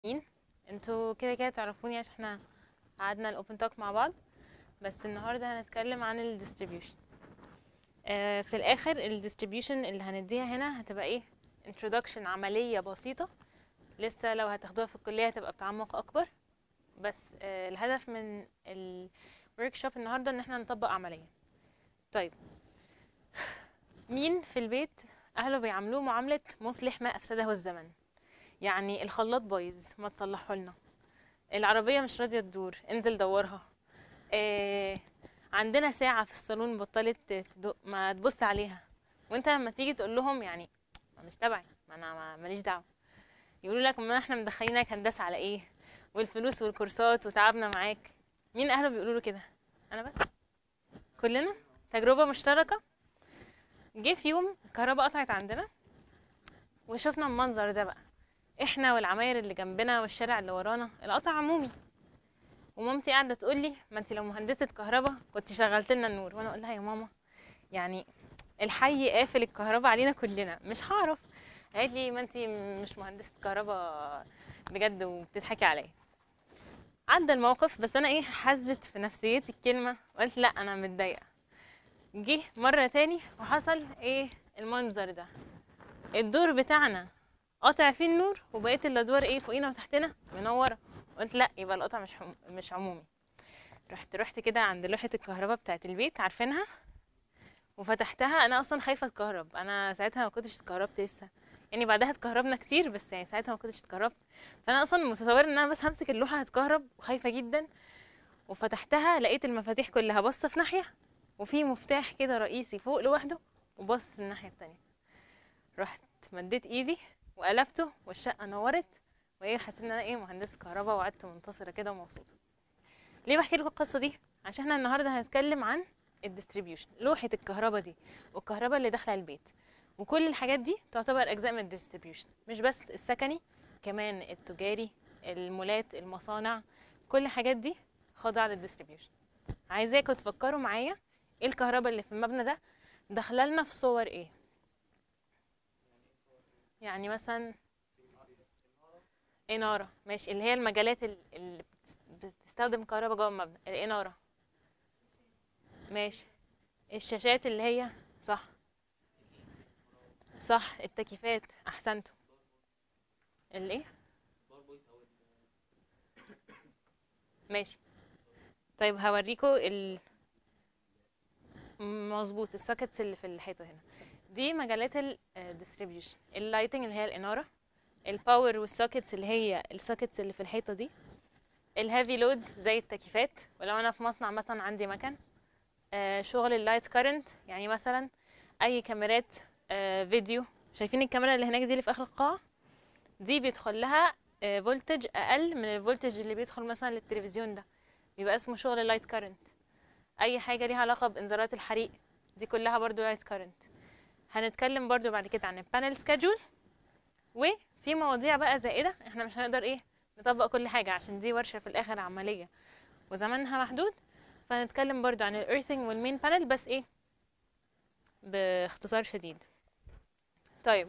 مين انتوا كده كده تعرفوني عشان احنا قعدنا الاوبن توك مع بعض بس النهارده هنتكلم عن الديستريبيوشن آه في الاخر الديستريبيوشن اللي هنديها هنا هتبقى ايه introduction عمليه بسيطه لسه لو هتاخدوها في الكليه هتبقى بتعمق اكبر بس آه الهدف من الورك شوب النهارده ان احنا نطبق عمليا طيب مين في البيت اهله بيعاملوه معامله مصلح ما افسده الزمن يعني الخلاط بايظ ما تصلحه لنا العربية مش راضية تدور انزل دورها إيه عندنا ساعة في الصالون بطلت تدق ما تبص عليها وانت لما تيجي تقول لهم يعني ما مش تبعي ما انا ما- ماليش دعوة يقولوا لك ما احنا مدخلينك هندسة على ايه والفلوس والكورسات وتعبنا معاك مين اهله بيقولوا له كده انا بس كلنا تجربة مشتركة جه في يوم الكهرباء قطعت عندنا وشفنا المنظر ده بقى احنا والعماير اللي جنبنا والشارع اللي ورانا القطع عمومي ومامتي قاعده تقول لي ما انت لو مهندسه كهرباء كنت شغلت لنا النور وانا اقول لها يا ماما يعني الحي قافل الكهرباء علينا كلنا مش هعرف قالت لي ما انت مش مهندسه كهرباء بجد وبتضحكي عليا عدى الموقف بس انا ايه حزت في نفسيتي الكلمه وقلت لا انا متضايقه جه مره تاني وحصل ايه المنظر ده الدور بتاعنا قاطع فيه النور وبقيه الادوار ايه فوقينا وتحتنا منوره قلت لا يبقى القطع مش حم... مش عمومي رحت رحت كده عند لوحه الكهرباء بتاعه البيت عارفينها وفتحتها انا اصلا خايفه اتكهرب انا ساعتها ما كنتش اتكهربت لسه يعني بعدها اتكهربنا كتير بس يعني ساعتها ما كنتش اتكهربت فانا اصلا متصوره ان انا بس همسك اللوحه هتكهرب وخايفه جدا وفتحتها لقيت المفاتيح كلها باصه في ناحيه وفي مفتاح كده رئيسي فوق لوحده وبص الناحيه التانية رحت مديت ايدي وقلبته والشقه نورت وايه حسيت ان انا ايه مهندسه كهرباء وقعدت منتصره كده ومبسوطه ليه بحكي لكم القصه دي عشان احنا النهارده هنتكلم عن الديستريبيوشن لوحه الكهرباء دي والكهرباء اللي داخله البيت وكل الحاجات دي تعتبر اجزاء من الديستريبيوشن مش بس السكني كمان التجاري المولات المصانع كل الحاجات دي خاضعه للديستريبيوشن عايزاكم تفكروا معايا ايه الكهرباء اللي في المبنى ده داخله لنا في صور ايه يعني مثلا إنارة ماشي اللي هي المجالات ال- اللي بتس- بتستخدم كهرباء جوه المبنى الإنارة ماشي الشاشات اللي هي صح صح التكييفات أحسنتوا الإيه ماشي طيب هوريكوا ال مظبوط السوكيتس اللي في الحيطة هنا دي مجالات الديستريبيوشن اللايتنج اللي هي الإنارة الباور والسوكيتس اللي هي السوكيتس اللي في الحيطه دي الهيفي لودز زي التكييفات ولو انا في مصنع مثلا عندي مكن آه شغل اللايت كارنت يعني مثلا اي كاميرات آه فيديو شايفين الكاميرا اللي هناك دي اللي في اخر القاعه دي بيدخل لها آه فولتج اقل من الفولتج اللي بيدخل مثلا للتلفزيون ده بيبقى اسمه شغل اللايت كارنت اي حاجه ليها علاقه بانذارات الحريق دي كلها برضو لايت كارنت هنتكلم برضو بعد كده عن البانل سكادجول وفي مواضيع بقى زائدة احنا مش هنقدر ايه نطبق كل حاجة عشان دي ورشة في الآخر عملية وزمنها محدود فهنتكلم برضو عن الايرثنج والمين بانل بس ايه باختصار شديد طيب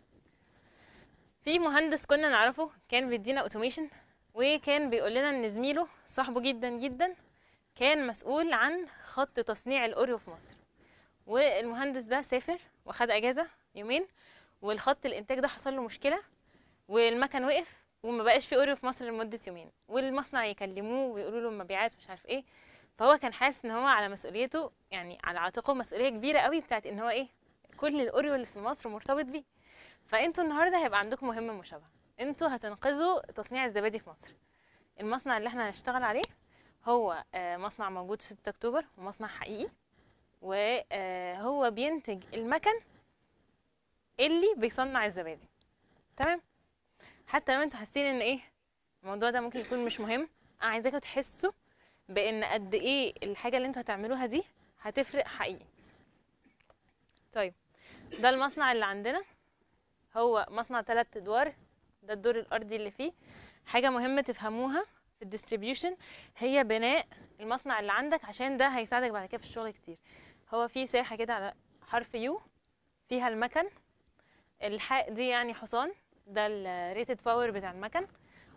في مهندس كنا نعرفه كان بيدينا اوتوميشن وكان بيقول لنا ان زميله صاحبه جدا جدا كان مسؤول عن خط تصنيع الاوريو في مصر والمهندس ده سافر وخد اجازة يومين والخط الانتاج ده حصل له مشكله والمكن وقف وما بقاش في اوريو في مصر لمده يومين والمصنع يكلموه ويقولوا له المبيعات مش عارف ايه فهو كان حاسس ان هو على مسؤوليته يعني على عاتقه مسؤوليه كبيره قوي بتاعت ان هو ايه كل الاوريو اللي في مصر مرتبط بيه فانتوا النهارده هيبقى عندكم مهمه مشابهه انتوا هتنقذوا تصنيع الزبادي في مصر المصنع اللي احنا هنشتغل عليه هو آه، مصنع موجود في 6 اكتوبر ومصنع حقيقي وهو بينتج المكن اللي بيصنع الزبادي تمام حتى لو انتوا حاسين ان ايه الموضوع ده ممكن يكون مش مهم انا عايزاكم تحسوا بان قد ايه الحاجه اللي انتوا هتعملوها دي هتفرق حقيقي طيب ده المصنع اللي عندنا هو مصنع ثلاث ادوار ده الدور الارضي اللي فيه حاجه مهمه تفهموها في الديستريبيوشن هي بناء المصنع اللي عندك عشان ده هيساعدك بعد كده في الشغل كتير هو في ساحه كده على حرف يو فيها المكن الحاء دي يعني حصان ده الريتد باور بتاع المكن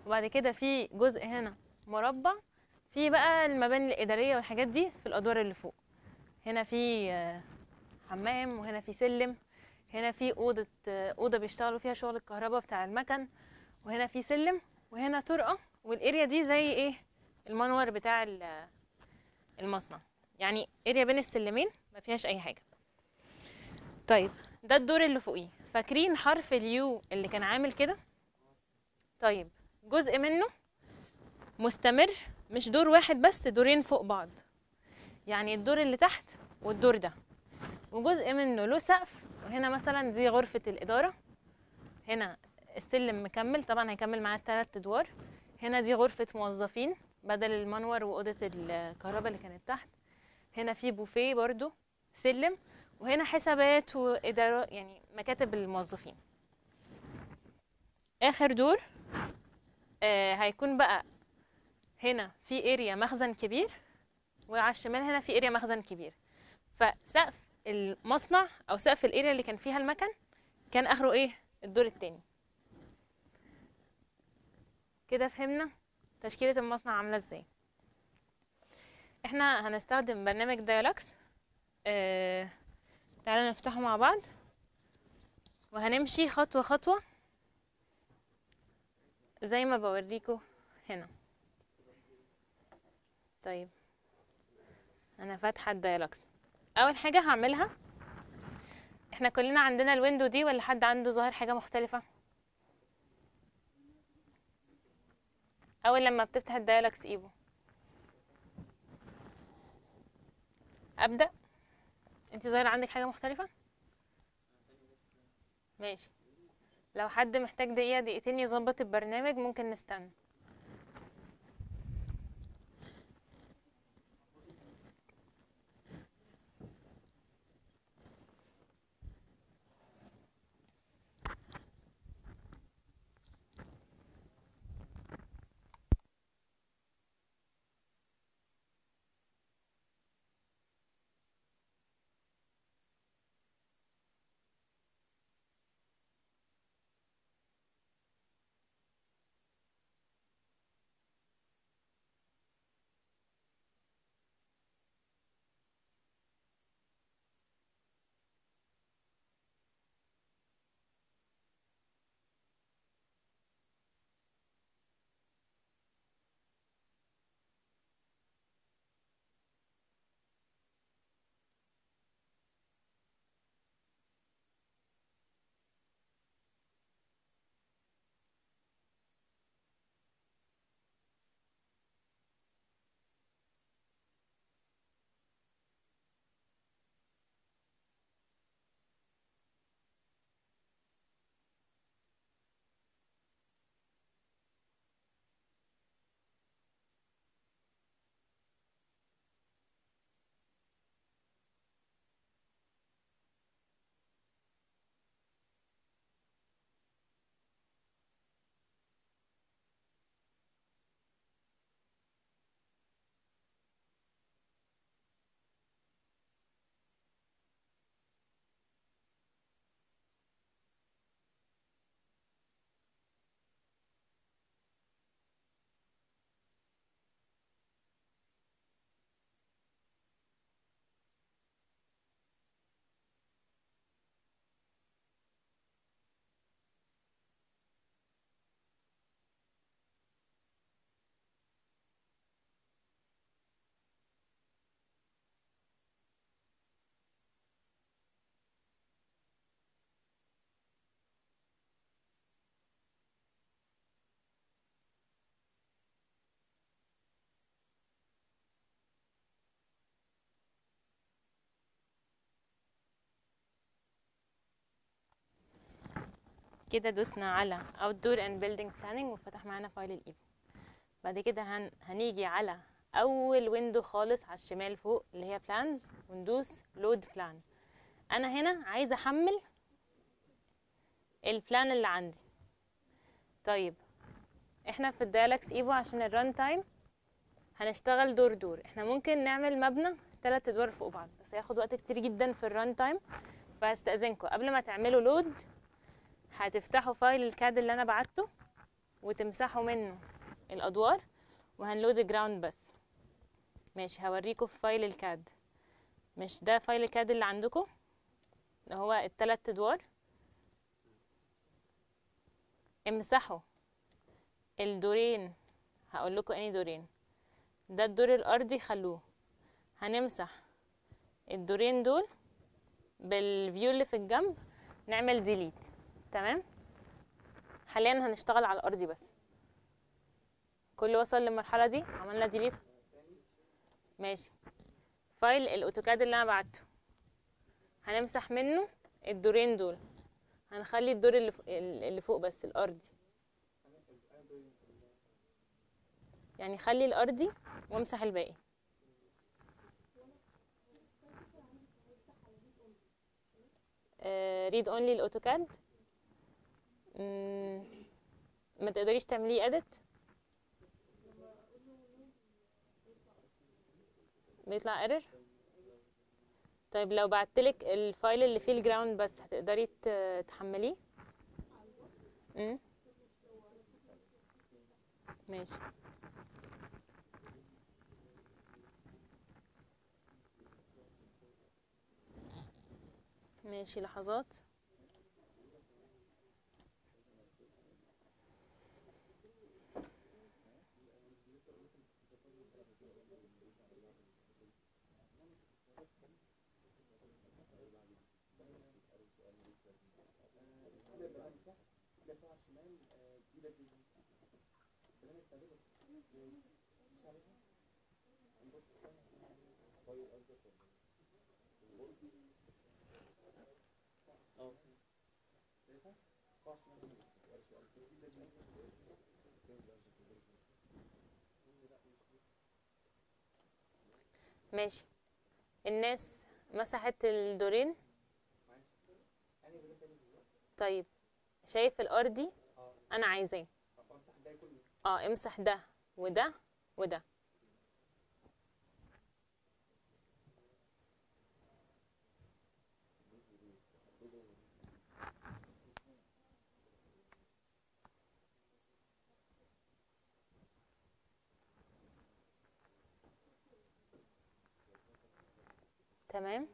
وبعد كده في جزء هنا مربع في بقى المباني الإدارية والحاجات دي في الأدوار اللي فوق هنا في آه، حمام وهنا في سلم هنا في أوضة آه، أوضة بيشتغلوا فيها شغل الكهرباء بتاع المكن وهنا في سلم وهنا طرقة والاريا دي زي ايه المنور بتاع ال- المصنع يعني اريا بين السلمين ما فيهاش اي حاجة طيب ده الدور اللي فوقيه فاكرين حرف اليو اللي كان عامل كده طيب جزء منه مستمر مش دور واحد بس دورين فوق بعض يعني الدور اللي تحت والدور ده وجزء منه له سقف وهنا مثلا دي غرفة الإدارة هنا السلم مكمل طبعا هيكمل معاه التلات ادوار هنا دي غرفة موظفين بدل المنور وأوضة الكهرباء اللي كانت تحت هنا في بوفيه برضو سلم وهنا حسابات وإدارة يعني مكاتب الموظفين آخر دور آه هيكون بقى هنا في اريا مخزن كبير وعلى الشمال هنا في اريا مخزن كبير فسقف المصنع او سقف الاريا اللي كان فيها المكن كان اخره ايه الدور التاني كده فهمنا تشكيلة المصنع عاملة ازاي احنا هنستخدم برنامج دايلوكس اه تعالوا نفتحه مع بعض وهنمشي خطوة خطوة زي ما بوريكم هنا طيب انا فاتحه الدايلوكس اول حاجه هعملها احنا كلنا عندنا الويندو دي ولا حد عنده ظاهر حاجه مختلفه اول لما بتفتح الدايلوكس ايبو ابدا انت ظاهر عندك حاجه مختلفه ماشي لو حد محتاج دقيقه دقيقتين يظبط البرنامج ممكن نستنى كده دوسنا على outdoor and building planning وفتح معانا فايل الايفو بعد كده هن... هنيجي على اول ويندو خالص على الشمال فوق اللي هي plans وندوس load plan انا هنا عايزه احمل البلان اللي عندي طيب احنا في الدايلكس ايفو عشان الران تايم هنشتغل دور دور احنا ممكن نعمل مبنى ثلاث ادوار فوق بعض بس هياخد وقت كتير جدا في الران تايم فهستأذنكم قبل ما تعملوا لود هتفتحوا فايل الكاد اللي انا بعته وتمسحوا منه الادوار وهنلود جراوند بس ماشي هوريكم في فايل الكاد مش ده فايل الكاد اللي عندكم اللي هو التلات ادوار امسحوا الدورين هقول لكم اني دورين ده الدور الارضي خلوه هنمسح الدورين دول بالفيو اللي في الجنب نعمل ديليت تمام حاليا هنشتغل على الارضي بس كل وصل للمرحله دي عملنا ديليت ماشي فايل الاوتوكاد اللي انا بعته هنمسح منه الدورين دول هنخلي الدور اللي فوق, اللي فوق بس الارضي يعني خلي الارضي وامسح الباقي ريد اونلي الاوتوكاد ما تقدريش تعمليه اديت بيطلع ايرور طيب لو بعتلك الفايل اللي فيه الجراوند بس هتقدري ت- تحمليه امم ماشي ماشي لحظات ماشي الناس مسحت الدورين طيب شايف الارضي انا عايزاه اه امسح ده وده وده تمام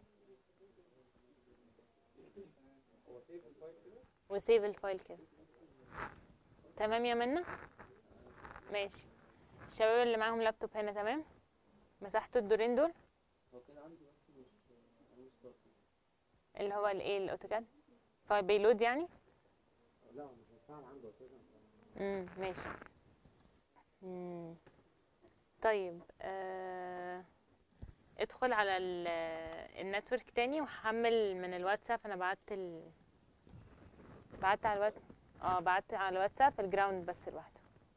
وسيف الفايل كده تمام يا منى ماشي الشباب اللي معاهم لابتوب هنا تمام مسحتوا الدورين دول هو كده عندي بس مش مش ضغط اللي هو الايه الاوتوكاد فبيلود يعني لا هو مش متفاعل عنده اساسا امم ماشي امم طيب آه... ادخل على ال- النتورك تاني وحمل من الواتساب انا بعت ال... بعت على الواتساب اه بعت على الواتساب الجراوند بس لوحده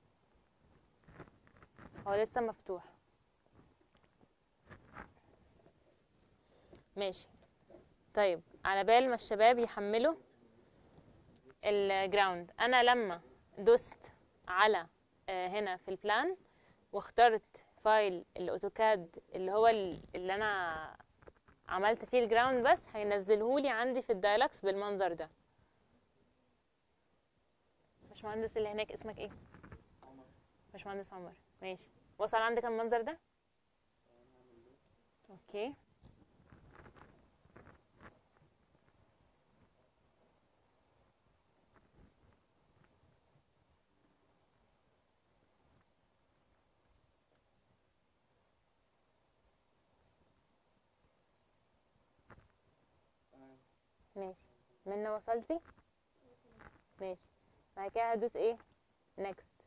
هو لسه مفتوح ماشي طيب على بال ما الشباب يحملوا الجراوند انا لما دوست على آه، هنا في البلان واخترت فايل الاوتوكاد اللي هو ال- اللي انا عملت فيه الجراوند بس هينزلهولي عندي في الدايلكس بالمنظر ده باشمهندس اللي هناك اسمك ايه باشمهندس عمر ماشي وصل عندك المنظر ده اوكي ماشي منى وصلتي ماشي بعد كده هدوس ايه next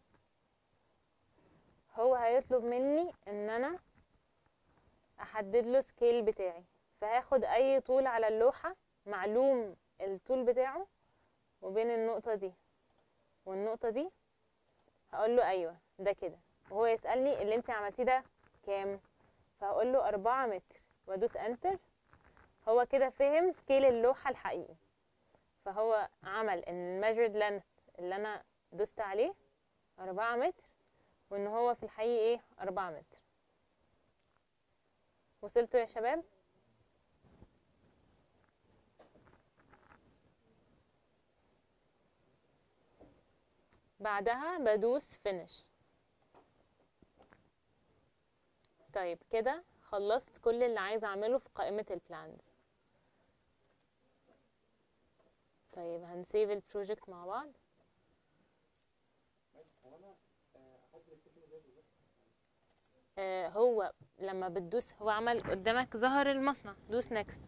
هو هيطلب مني ان انا احدد له سكيل بتاعي فهاخد اي طول على اللوحة معلوم الطول بتاعه وبين النقطة دي والنقطة دي هقول له ايوه ده كده وهو يسألني اللي انت عملتيه ده كام فهقول له أربعة متر وادوس انتر هو كده فهم سكيل اللوحة الحقيقي فهو عمل ان measured length اللي انا دوست عليه أربعة متر وان هو في الحقيقي ايه أربعة متر وصلتوا يا شباب بعدها بدوس فينش طيب كده خلصت كل اللي عايزه اعمله في قائمه البلانز طيب هنسيف البروجكت مع بعض هو انا آه، احدد الفكره دي بالظبط آه هو لما بتدوس هو عمل قدامك ظهر المصنع دوس نيكست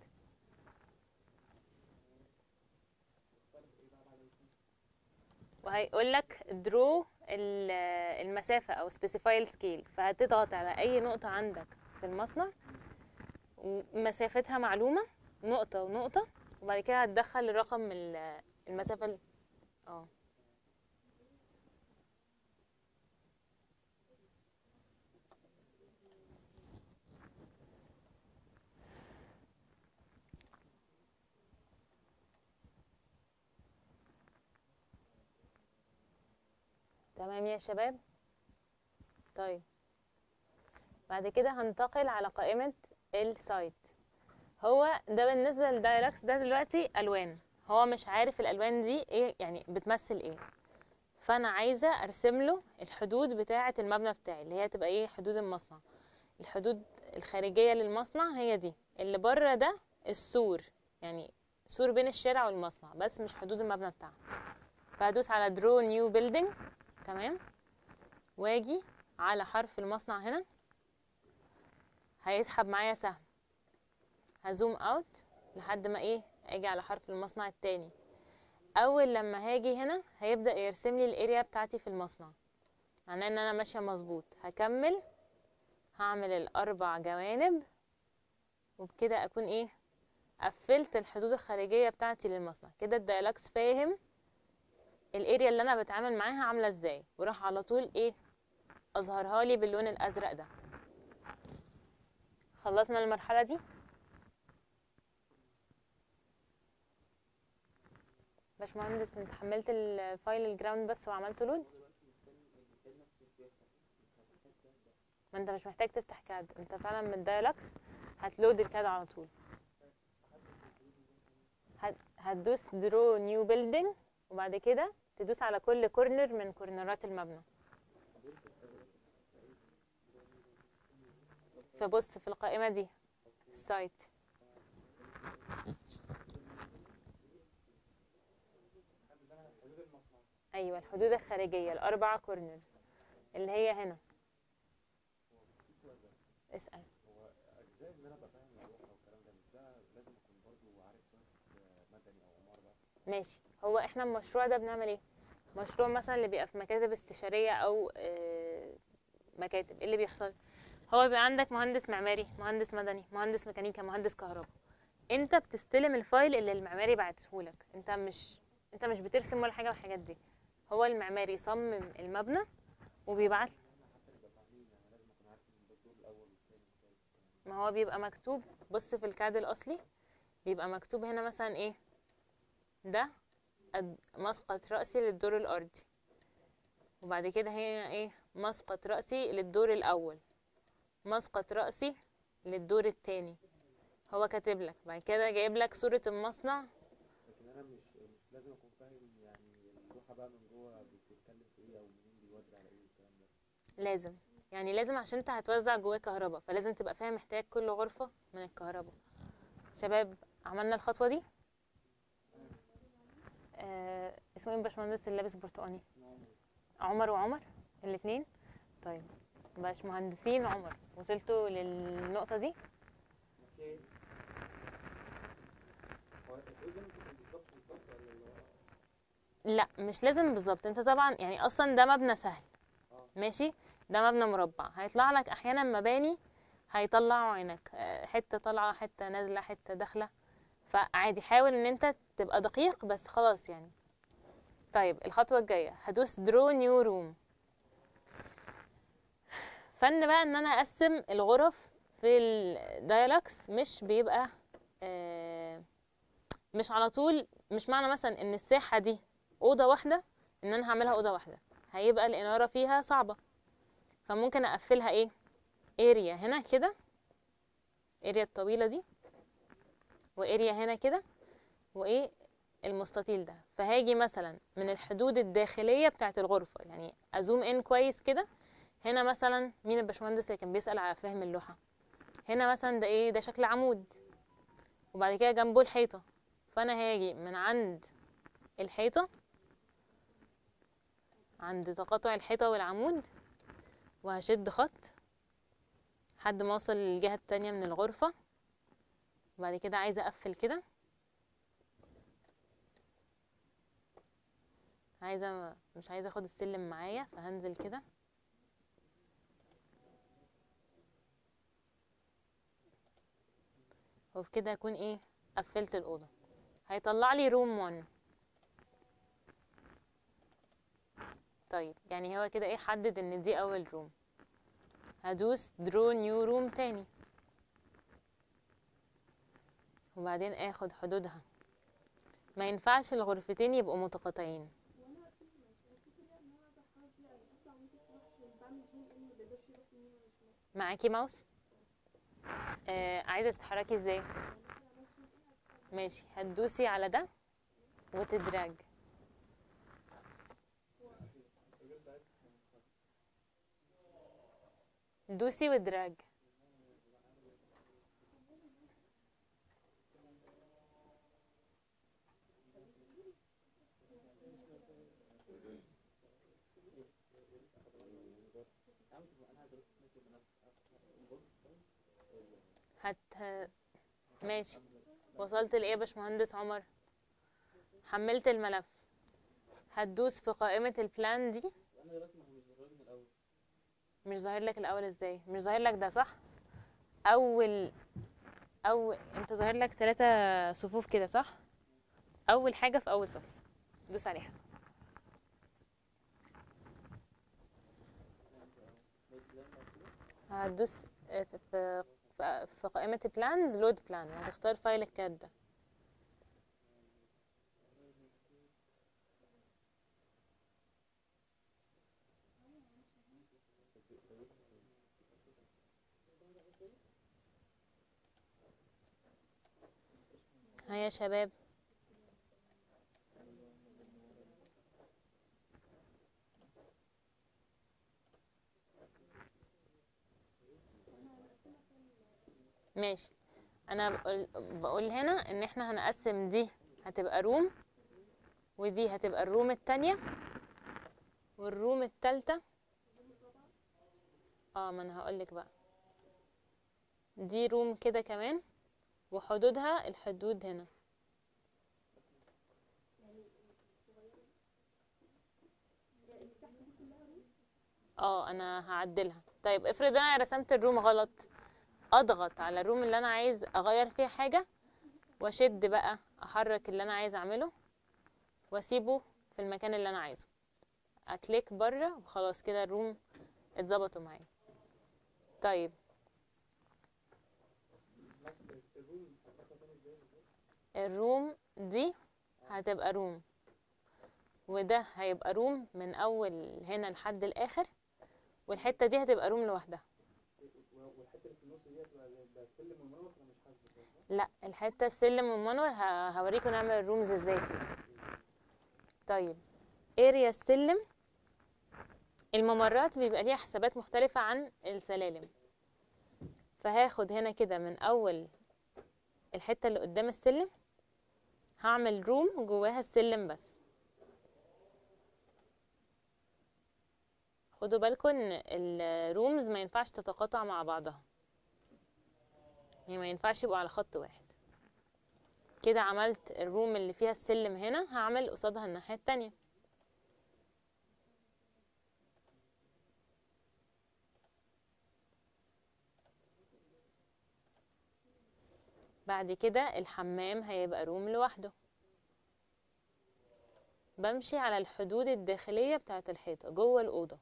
وهيقول لك درو المسافة أو specify السكيل فهتضغط على أي نقطة عندك في المصنع ومسافتها معلومة نقطة ونقطة وبعد كده هتدخل الرقم ال- المسافة ال- اه تمام يا شباب طيب بعد كده هنتقل على قائمة السايت هو ده بالنسبة للدايلكس ده دلوقتي ألوان هو مش عارف الألوان دي ايه يعني بتمثل ايه فأنا عايزة أرسم له الحدود بتاعة المبنى بتاعي اللي هي تبقى ايه حدود المصنع الحدود الخارجية للمصنع هي دي اللي بره ده السور يعني سور بين الشارع والمصنع بس مش حدود المبنى بتاعه فهدوس على draw new building تمام واجي على حرف المصنع هنا هيسحب معايا سهم هزوم اوت لحد ما ايه اجي على حرف المصنع التاني اول لما هاجي هنا هيبدأ يرسم لي الاريا بتاعتي في المصنع معناه ان انا ماشية مظبوط هكمل هعمل الاربع جوانب وبكده اكون ايه قفلت الحدود الخارجية بتاعتي للمصنع كده الدايلكس فاهم الاريا اللي انا بتعامل معاها عامله ازاي وراح على طول ايه اظهرها لي باللون الازرق ده خلصنا المرحله دي باشمهندس انت حملت الفايل الجراوند بس وعملته لود ما انت مش محتاج تفتح كاد انت فعلا من الدايلكس هتلود الكاد على طول هت- هتدوس درو نيو بيلدينج وبعد كده تدوس على كل كورنر من كورنرات المبنى فبص في القائمة دي السايت ايوه الحدود الخارجية الاربع كورنرز اللي هي هنا اسأل هو اجزاء ان انا ابقى فاهم اللوحه والكلام ده مش ده لازم اكون برضو عارف شويه آه، مدني او عماره بقى ماشي هو احنا المشروع ده بنعمل ايه مشروع مثلا اللي بيبقى في مكاتب استشارية او آه، مكاتب ايه اللي بيحصل هو بيبقى عندك مهندس معماري مهندس مدني مهندس ميكانيكا مهندس كهرباء انت بتستلم الفايل اللي المعماري بعتهولك انت مش انت مش بترسم ولا حاجه من الحاجات دي هو المعماري يصمم المبنى وبيبعت ما هو بيبقى مكتوب بص في الكاد الاصلي بيبقى مكتوب هنا مثلا ايه ده قد- مسقط رأسي للدور الأرضي وبعد كده هنا ايه مسقط رأسي للدور الأول مسقط رأسي للدور التاني هو كاتب لك بعد كده جايب لك صورة المصنع لكن انا مش مش لازم اكون فاهم يعني اللوحه بقى من جوه بتتكلم في ايه او منين بيودي على ايه والكلام ده لازم يعني لازم عشان انت هتوزع جواه كهرباء فلازم تبقى فاهم احتياج كل غرفة من الكهرباء شباب عملنا الخطوة دي آه اسمه ايه الباشمهندس اللي لابس برتقاني عمر وعمر الاتنين طيب باشمهندسين عمر وصلتوا للنقطة دي اوكي هو ايه ده ممكن بالظبط بالظبط ولا اللي هو لا مش لازم بالظبط انت طبعا يعني اصلا ده مبنى سهل ماشي ده مبنى مربع هيطلع لك احيانا مباني هيطلعوا عينك آه، حته طالعه حته نازله حته داخله فعادي حاول ان انت تبقى دقيق بس خلاص يعني طيب الخطوه الجايه هدوس درو نيو روم فن بقى ان انا اقسم الغرف في الدايلكس مش بيبقى آه، مش على طول مش معنى مثلا ان الساحه دي اوضه واحده ان انا هعملها اوضه واحده هيبقى الاناره فيها صعبه فممكن اقفلها ايه اريا هنا كده اريا الطويله دي واريا هنا كده وايه المستطيل ده فهاجي مثلا من الحدود الداخليه بتاعه الغرفه يعني ازوم ان كويس كده هنا مثلا مين الباشمهندس اللي كان بيسأل على فهم اللوحه هنا مثلا ده ايه ده شكل عمود وبعد كده جنبه الحيطه فانا هاجي من عند الحيطه عند تقاطع الحيطه والعمود وهشد خط لحد ما اوصل للجهه التانية من الغرفه وبعد كده عايزه اقفل كده عايزه مش عايزه اخد السلم معايا فهنزل كده وبكده اكون ايه قفلت الاوضه هيطلع لي روم 1 طيب يعني هو كده ايه حدد ان دي اول روم هدوس درو نيو روم تاني وبعدين اخد حدودها ما ينفعش الغرفتين يبقوا متقاطعين معاكي ماوس آه عايزه تتحركي ازاي ماشي هتدوسي على ده وتدراج دوسي ودراج هت ماشي وصلت لايه يا باشمهندس عمر حملت الملف هتدوس في قائمة البلان دي انا دلوقتي ما هو مش ظاهر من الاول مش ظاهر لك الاول ازاي مش ظاهر لك ده صح اول او انت ظاهر لك ثلاثة صفوف كده صح اول حاجة في اول صف دوس عليها هتدوس في في في- في قائمة بلانز لود بلان وهتختار فايل الكاد ده ها يا شباب ماشي انا بقول, بقول هنا ان احنا هنقسم دي هتبقى روم ودي هتبقى الروم التانية والروم التالتة اه ما انا هقولك بقى دي روم كده كمان وحدودها الحدود هنا اه انا هعدلها طيب افرض انا رسمت الروم غلط اضغط على الروم اللي انا عايز اغير فيها حاجة واشد بقى احرك اللي انا عايز اعمله واسيبه في المكان اللي انا عايزه اكليك بره وخلاص كده الروم اتظبطوا معايا طيب الروم دي هتبقى روم وده هيبقى روم من اول هنا لحد الاخر والحته دي هتبقى روم لوحدها والحته اللي في النص دي هتبقى ده السلم والمنور انا مش حاسس لا الحته السلم والمنور ه- هوريكم نعمل الرومز ازاي فيه طيب اريا السلم الممرات بيبقى ليها حسابات مختلفة عن السلالم فهاخد هنا كده من اول الحتة اللي قدام السلم هعمل روم جواها السلم بس خدوا بالكم ان الرومز ما ينفعش تتقاطع مع بعضها يعني ما ينفعش يبقوا على خط واحد كده عملت الروم اللي فيها السلم هنا هعمل قصادها الناحية التانية بعد كده الحمام هيبقى روم لوحده بمشي على الحدود الداخلية بتاعة الحيطة جوه الأوضة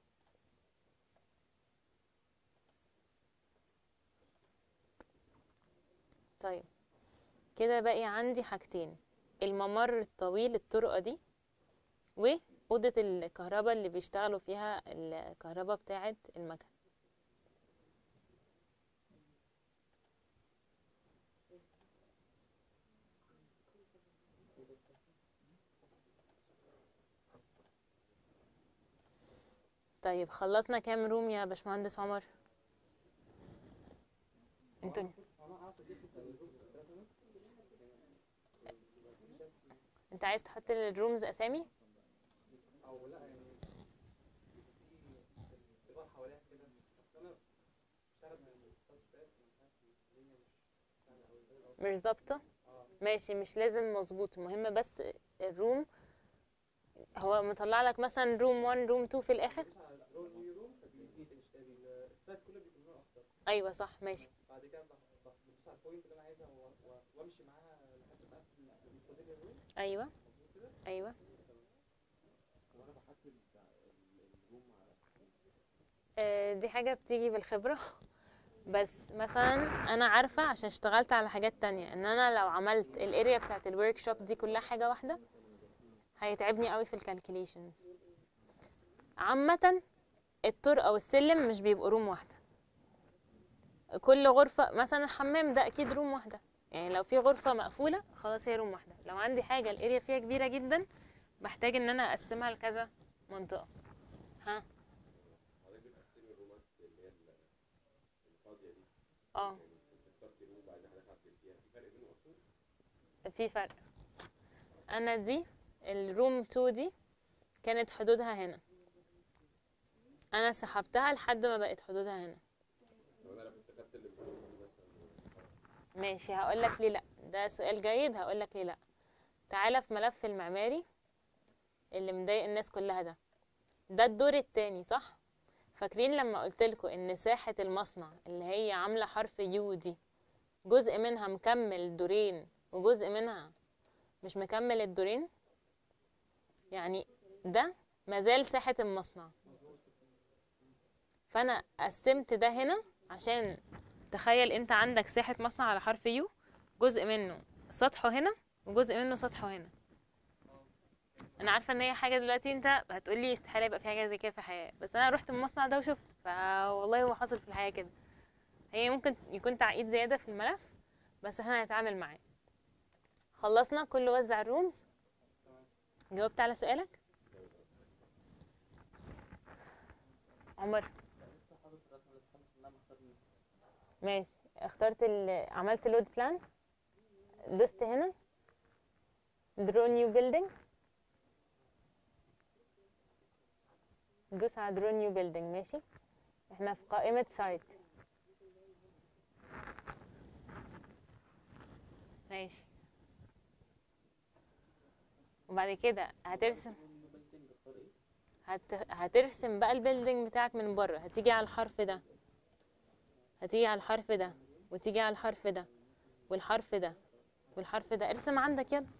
طيب كده باقي عندي حاجتين الممر الطويل الطرقة دي وأوضة الكهرباء اللي بيشتغلوا فيها الكهرباء بتاعة المكن طيب خلصنا كام روم يا باشمهندس عمر انتوا انت عايز تحط الرومز اسامي او لا يعني في انتظار حواليها كده اصل انا بشتغل من الستارت باك مش عارف الدنيا مش سهله قوي زي الاول مش ظابطه اه ماشي مش لازم مظبوط المهم بس الروم هو مطلع لك مثلا روم 1 روم 2 في الاخر رول نيو روم السايت كله بيكون لونه اخضر ايوه صح ماشي بعد كده بح- بح- بدوس على البوينت اللي انا عايزها و- و- وامشي معاها لحد ما اقفل الفاضل الروم ايوه مظبوط كده ايوه وانا بحدد الروم على آه، دي حاجة بتيجي بالخبرة بس مثلا انا عارفة عشان اشتغلت على حاجات تانية ان انا لو عملت الاريا بتاعت الورك شوب دي كلها حاجة واحدة هيتعبني قوي في الكالكوليشنز عامة الطرق او السلم مش بيبقوا روم واحدة كل غرفة مثلا الحمام ده اكيد روم واحدة يعني لو في غرفة مقفولة خلاص هي روم واحدة لو عندي حاجة الاريا فيها كبيرة جدا بحتاج ان انا اقسمها لكذا منطقة ها حضرتك بتقسمي الرومات اللي هي ال- الفاضية دي اه يعني بتختاري روم وبعدين حضرتك هتقفل فيها في فرق بينهم أصلا؟ في فرق انا دي الروم 2 دي كانت حدودها هنا انا سحبتها لحد ما بقت حدودها هنا لو أنا لو كنت خدت اللي بتقول دي مثلا ماشي هقول لك ليه لا ده سؤال جيد هقول لك ليه لا تعالى في ملف المعماري اللي مضايق الناس كلها ده ده الدور التاني صح فاكرين لما قلت لكم ان ساحة المصنع اللي هي عاملة حرف يو دي جزء منها مكمل دورين وجزء منها مش مكمل الدورين يعني ده مازال ساحة المصنع فانا قسمت ده هنا عشان تخيل انت عندك ساحة مصنع على حرف يو جزء منه سطحه هنا وجزء منه سطحه هنا انا عارفه ان هي حاجه دلوقتي انت هتقولي استحاله يبقى في حاجه زي كده في الحياه بس انا رحت المصنع ده وشفت فوالله هو حاصل في الحياه كده هي ممكن يكون تعقيد زياده في الملف بس احنا هنتعامل معاه خلصنا كله وزع الرومز جاوبت على سؤالك عمر لسه حاطط الرسمه بس الحمد لله مختار ماشي اخترت ال... عملت لود بلان دوست هنا درو نيو بيلدينج دوس على درو نيو بيلدينج ماشي احنا في قائمة سايت ماشي وبعد كده هترسم هت... هترسم بقى البيلدينج بتاعك من بره هتيجي على الحرف ده هتيجي على الحرف ده وتيجي على الحرف ده والحرف ده والحرف ده ارسم عندك يلا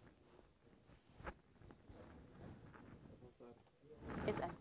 اسأل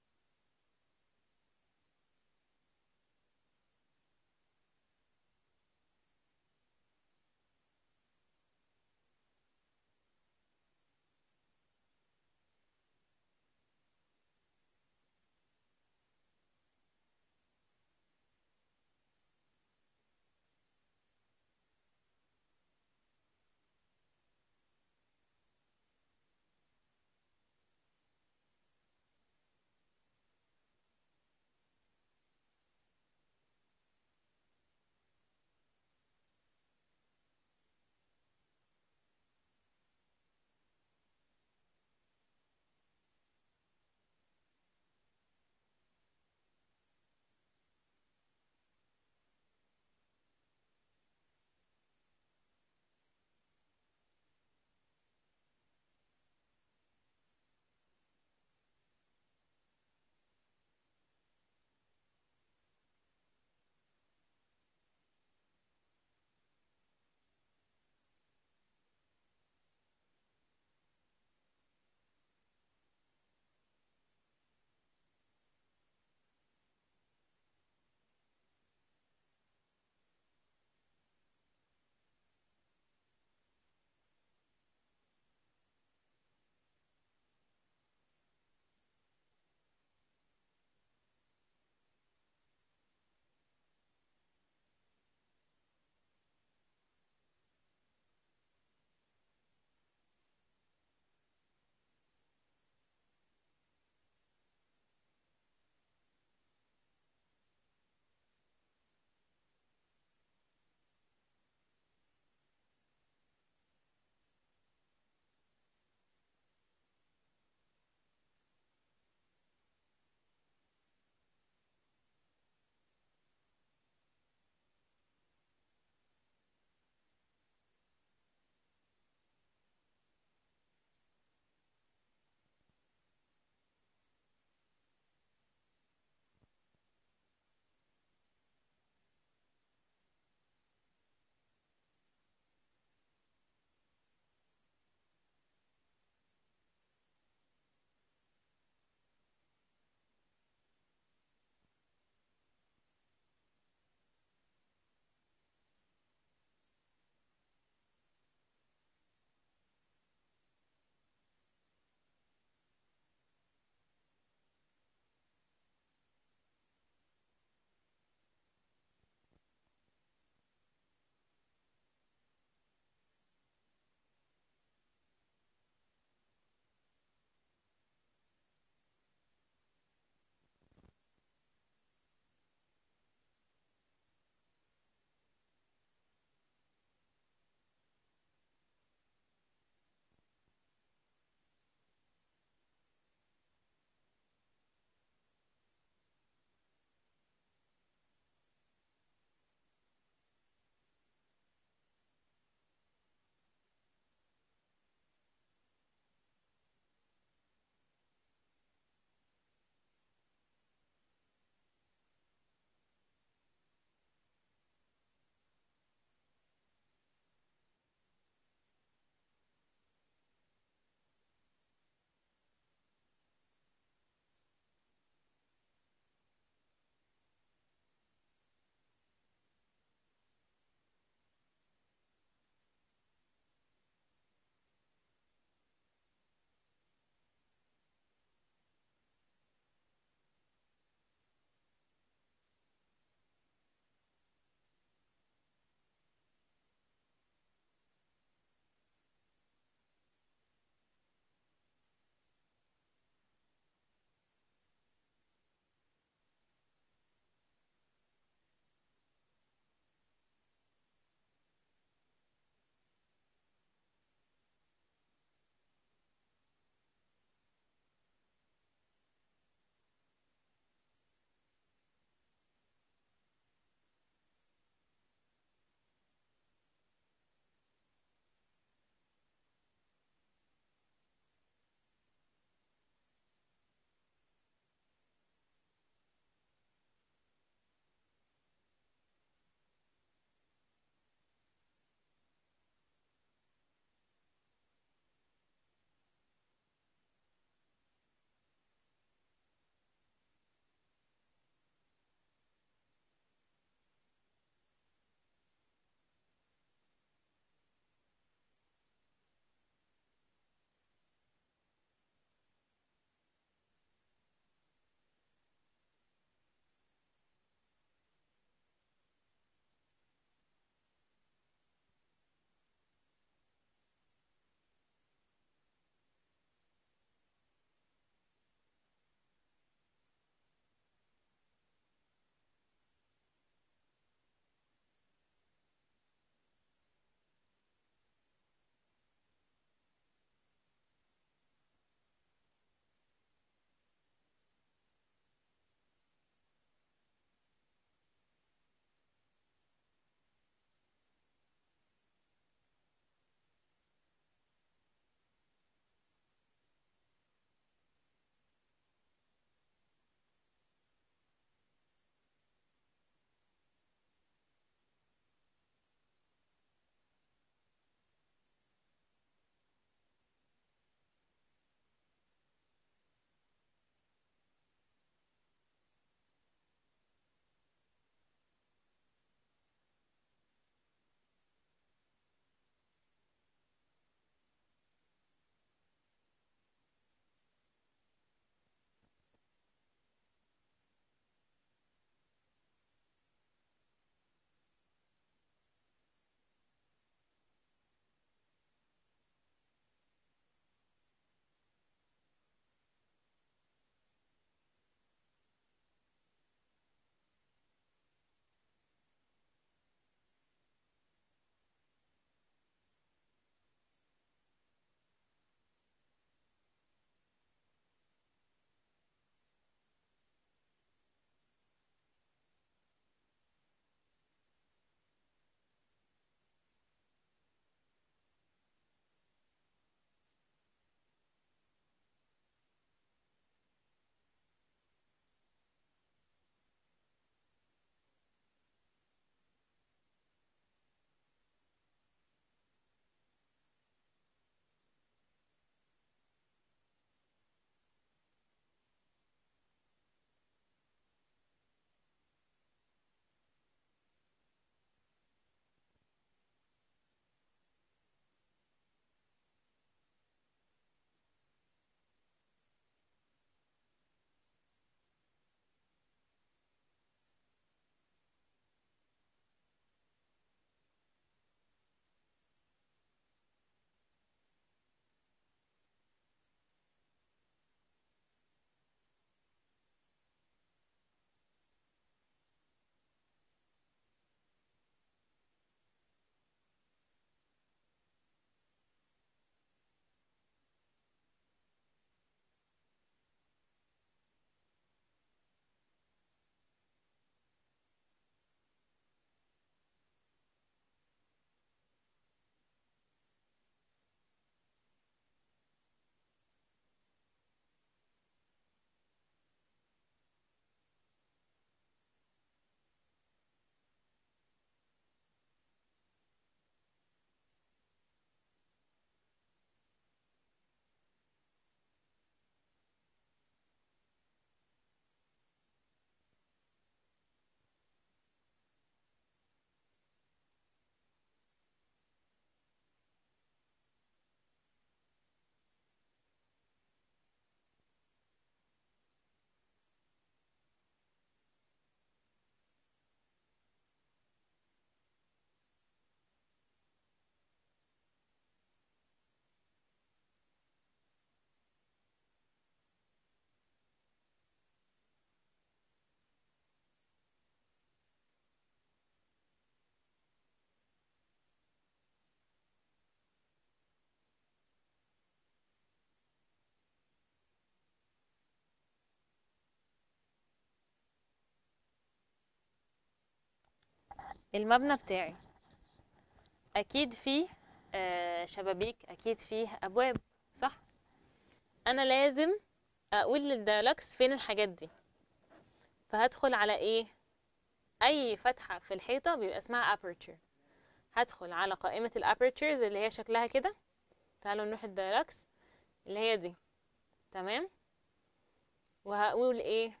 المبنى بتاعي اكيد فيه آه، شبابيك اكيد فيه ابواب صح انا لازم اقول للديالكس فين الحاجات دي فهدخل على ايه اي فتحة في الحيطة بيبقى اسمها aperture هدخل على قائمة الابرتشرز اللي هي شكلها كده تعالوا نروح الدايلكس اللي هي دي تمام وهقول ايه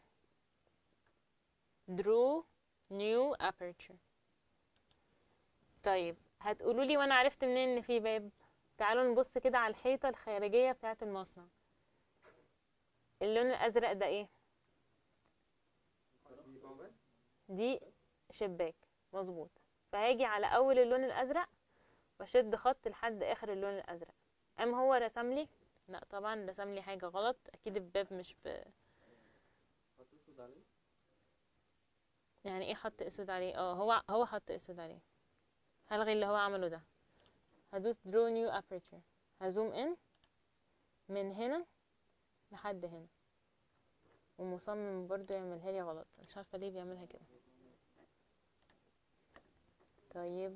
draw new aperture طيب هتقولوا لي وانا عرفت منين ان في باب تعالوا نبص كده على الحيطة الخارجية بتاعة المصنع اللون الازرق ده ايه دي شباك مظبوط فهاجي على اول اللون الازرق واشد خط لحد اخر اللون الازرق ام هو رسم لي لا طبعا رسم لي حاجه غلط اكيد الباب مش ب... هتسود عليه يعني ايه حط اسود عليه اه هو هو حط اسود عليه هلغي اللي هو عمله ده هدوس draw new aperture هزوم ان من هنا لحد هنا ومصمم برضو يعملها لي غلط مش عارفه ليه بيعملها كده طيب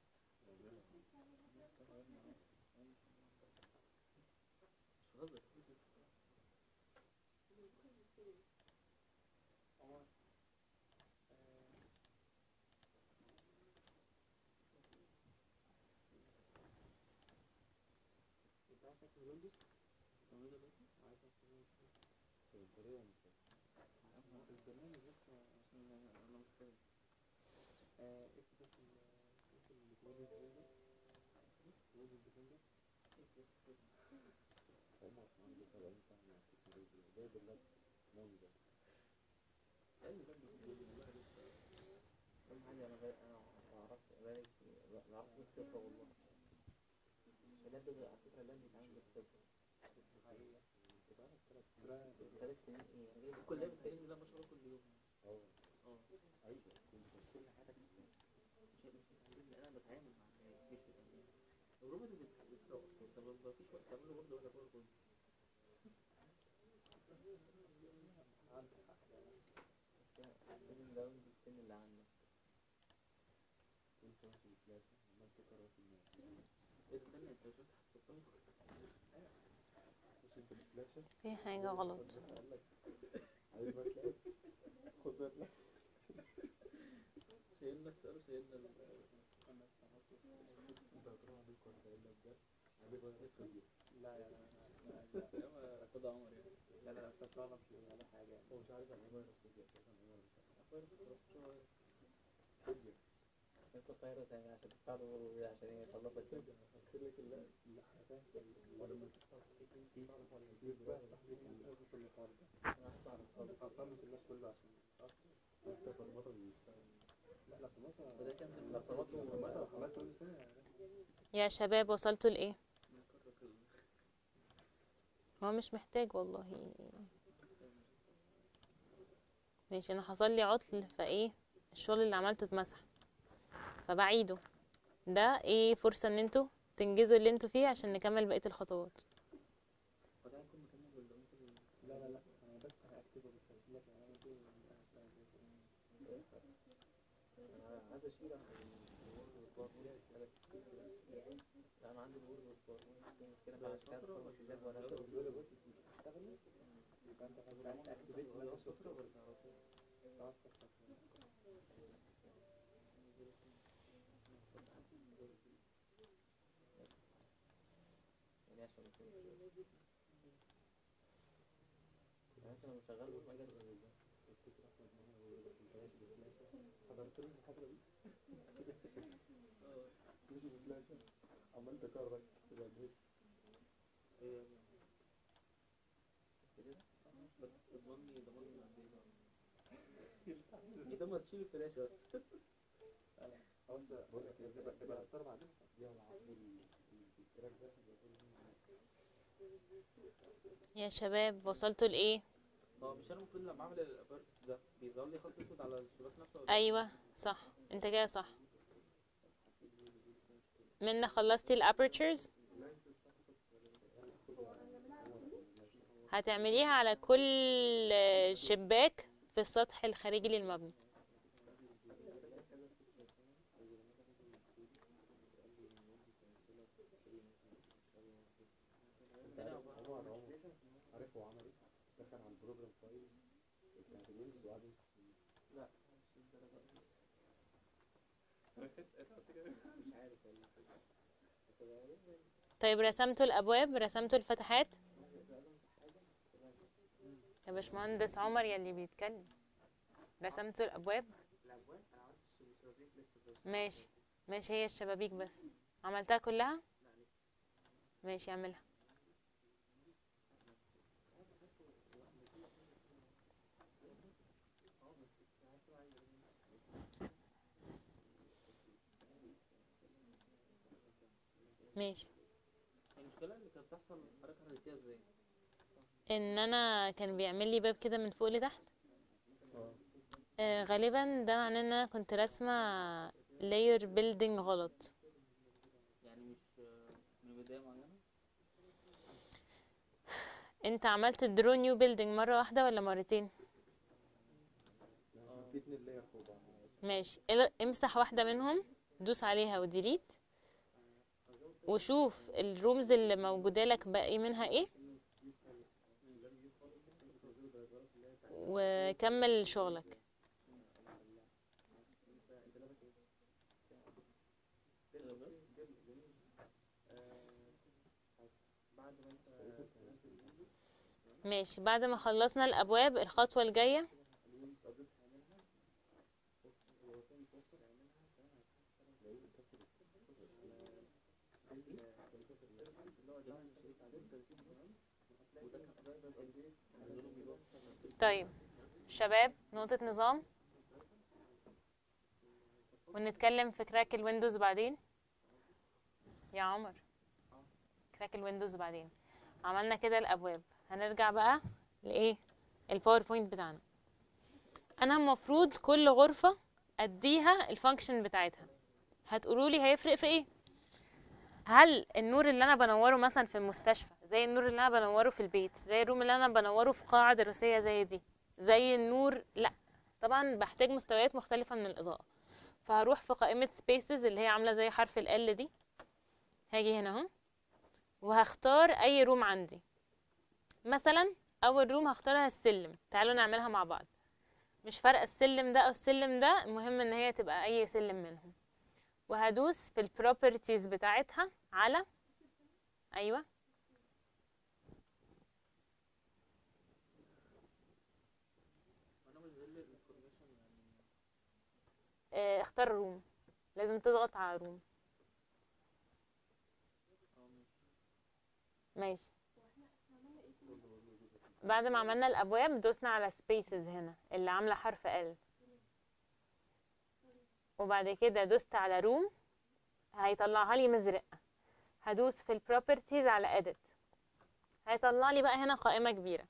انت عايز تاكل ويندوز؟ تعمله دلوقتي؟ عايز تاكل ويندوز؟ البرنامج البرنامج بس عشان انا مش فاهم آه، اكتب بس ال اكتب الويندوز ديفندر ويندوز ديفندر اكتب بس كده عمر عنده 70 سنة مع التكنولوجيا جايب اللاب منظر لان ده بيقول والله لسه اهم حاجه انا غير انا ما اعرفش بالك ما اعرفش الخبره والله اللاب ده على فكره اللاب بيتعمل بالخبره ثلاث سنين ايه انا جايب كل لاب التاني ده ما شاء الله كل يوم اه اه ايوه كنت كل حاجة مش مش مش انا بتعامل مع الناس مش بتعامل الروبوت بتسرق اصلا طب ما فيش وقت تعمله برضه ولا برضه لازم ده السن اللي عندك كنت ماشي بفلاشة عمال تكرر في الناس ايه ده استنى انت مش هتحسبهم مش انت بفلاشة في حاجه غلط قال لك عايز بقى تلاقي خد بالك شايلنا السؤال شايلنا ال انت هتروح عليك ولا قايل لك ده عايز بقى اسود لا لا لا لا خدها عمر يعني لا لا لا لا لا ولا حاجة يعني هو مش عارف يعني ايه فيروس فيزياء اساسا ايه ولا مش عارف فيروس خلاص فيروس فيزياء انت فيروس يعني عشان تساعده عشان يخلصك كده هتخلي لك ال- الحساس ولما تفتح تعرف ولا تجيب بقى صاحبك الاساس اللي الحوار ده انا هصعب خالص هطمن الناس كله عشان انت في المطر بيشتغل لا لا في المطر وده كان في الاقتراض في المطر عملت كل سنة يا شباب وصلتوا لايه ومكرك ال- هو مش محتاج والله ماشي انا حصل لي عطل فايه الشغل اللي عملته اتمسح فبعيده ده ايه فرصة ان انتوا تنجزوا اللي انتوا فيه عشان نكمل بقية الخطوات وده هيكون مكمل ولا ممكن لا لا لا انا بس هكتبه بس هكتب لك انا عملت ايه انا عايز اشيل الوورد والباوربوينت لا انا عندي الوورد والباوربوينت في مشكله فعشان كده بخلص اللاب ولا دول بص تشتغل يبقى انت خلاص اكتبت ولا شكرا بس على طول تعرف تفتح يعني عشان يعني مثلا لو شغال وفجأة افتكر احمد معايا ويقول لك انت ماشي بفلاشة حضرت له المحاضرة دي ماشي بفلاشة عمال تكرر تبقى البيت ايه بس كده بس تضمني ضمني قد ايه بقى ما تشيل الفلاشة بس خلاص بقول لك تبقى تبقى اختار بعدين يلا عشان التراك ده يا شباب وصلتوا لايه هو مش انا المفروض لما اعمل الابارت ده بيظهر لي خط اسود على الشباك نفسه ولا ايوه صح انت كده صح منا خلصتي الابرتشرز هتعمليها على كل شباك في السطح الخارجي للمبنى الفايل بتاعت الويندوز وقعد يمسح فيه لا مش الدرجة دي مش عارف والله هتبقى ايه طيب رسمتوا الابواب رسمتوا الفتحات يا باشمهندس عمر يلي بيتكلم رسمتوا الابواب الابواب انا عملت الشبابيك لسه بس ماشي ماشي هي الشبابيك بس عملتها كلها ماشي اعملها ماشي المشكلة اللي كانت بتحصل حركة حركتيها ازاي؟ ان انا كان بيعمل لي باب كده من فوق لتحت اه آه غالبا ده معناه ان انا كنت راسمه layer building غلط يعني مش من بداية معينة؟ انت عملت درو نيو بيلدينج مره واحده ولا مرتين يعني في اتنين لاير فوق بعض ماشي ال- امسح واحده منهم دوس عليها وديليت وشوف الرومز اللي موجوده لك باقي منها ايه وكمل شغلك بعد ما انت ماشي بعد ما خلصنا الابواب الخطوه الجايه طيب شباب نقطة نظام ونتكلم في كراك الويندوز بعدين يا عمر كراك الويندوز بعدين عملنا كده الابواب هنرجع بقى لايه الباوربوينت بتاعنا انا المفروض كل غرفة اديها الفانكشن بتاعتها هتقولوا لي هيفرق في ايه هل النور اللي انا بنوره مثلا في المستشفى زي النور اللي انا بنوره في البيت زي الروم اللي انا بنوره في قاعة دراسية زي دي زي النور لا طبعا بحتاج مستويات مختلفة من الإضاءة فهروح في قائمة سبيسز اللي هي عاملة زي حرف ال L دي هاجي هنا اهو وهختار اي روم عندي مثلا اول روم هختارها السلم تعالوا نعملها مع بعض مش فارقه السلم ده او السلم ده المهم ان هي تبقى اي سلم منهم وهدوس في البروبرتيز بتاعتها على ايوه انا مش زي الانفورميشن يعني آه، اختار روم لازم تضغط على روم اه مش ماشي بعد ما عملنا الابواب دوسنا على سبيسز هنا اللي عامله حرف ال وبعد كده دوست على روم هيطلعها لي مزرقه هدوس في البروبرتيز على edit هيطلع لي بقى هنا قائمه كبيره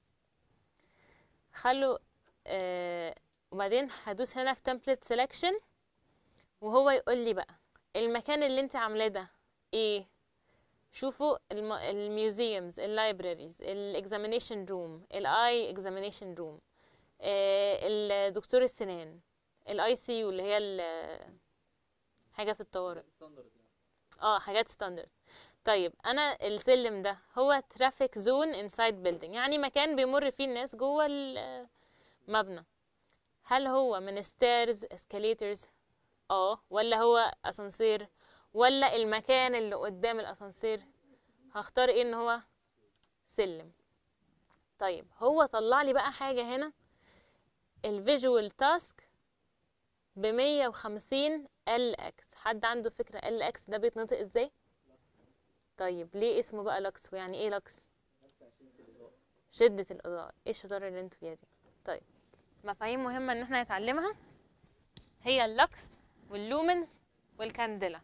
خلوا آه وبعدين هدوس هنا في template selection وهو يقول لي بقى المكان اللي انت عاملاه ده ايه شوفوا الم... الميوزيومز اللايبراريز الاكزامينيشن روم الاي اكزامينيشن روم الدكتور السنان الاي سي يو اللي هي ال- حاجه في الطوارئ ستاندرد يعني اه حاجات ستاندرد طيب انا السلم ده هو ترافيك زون انسايد بيلدينج يعني مكان بيمر فيه الناس جوه المبنى هل هو من ستيرز اسكاليترز اه ولا هو اسانسير ولا المكان اللي قدام الاسانسير هختار ايه ان هو سلم طيب هو طلع لي بقى حاجه هنا الفيجوال تاسك ب 150 ال اكس حد عنده فكره ال اكس ده بيتنطق ازاي طيب ليه اسمه بقى لكس ويعني ايه لكس شدة الإضاءة ايه الشطارة اللي انتوا فيها دي طيب مفاهيم مهمة ان احنا نتعلمها هي اللكس واللومنز والكانديلا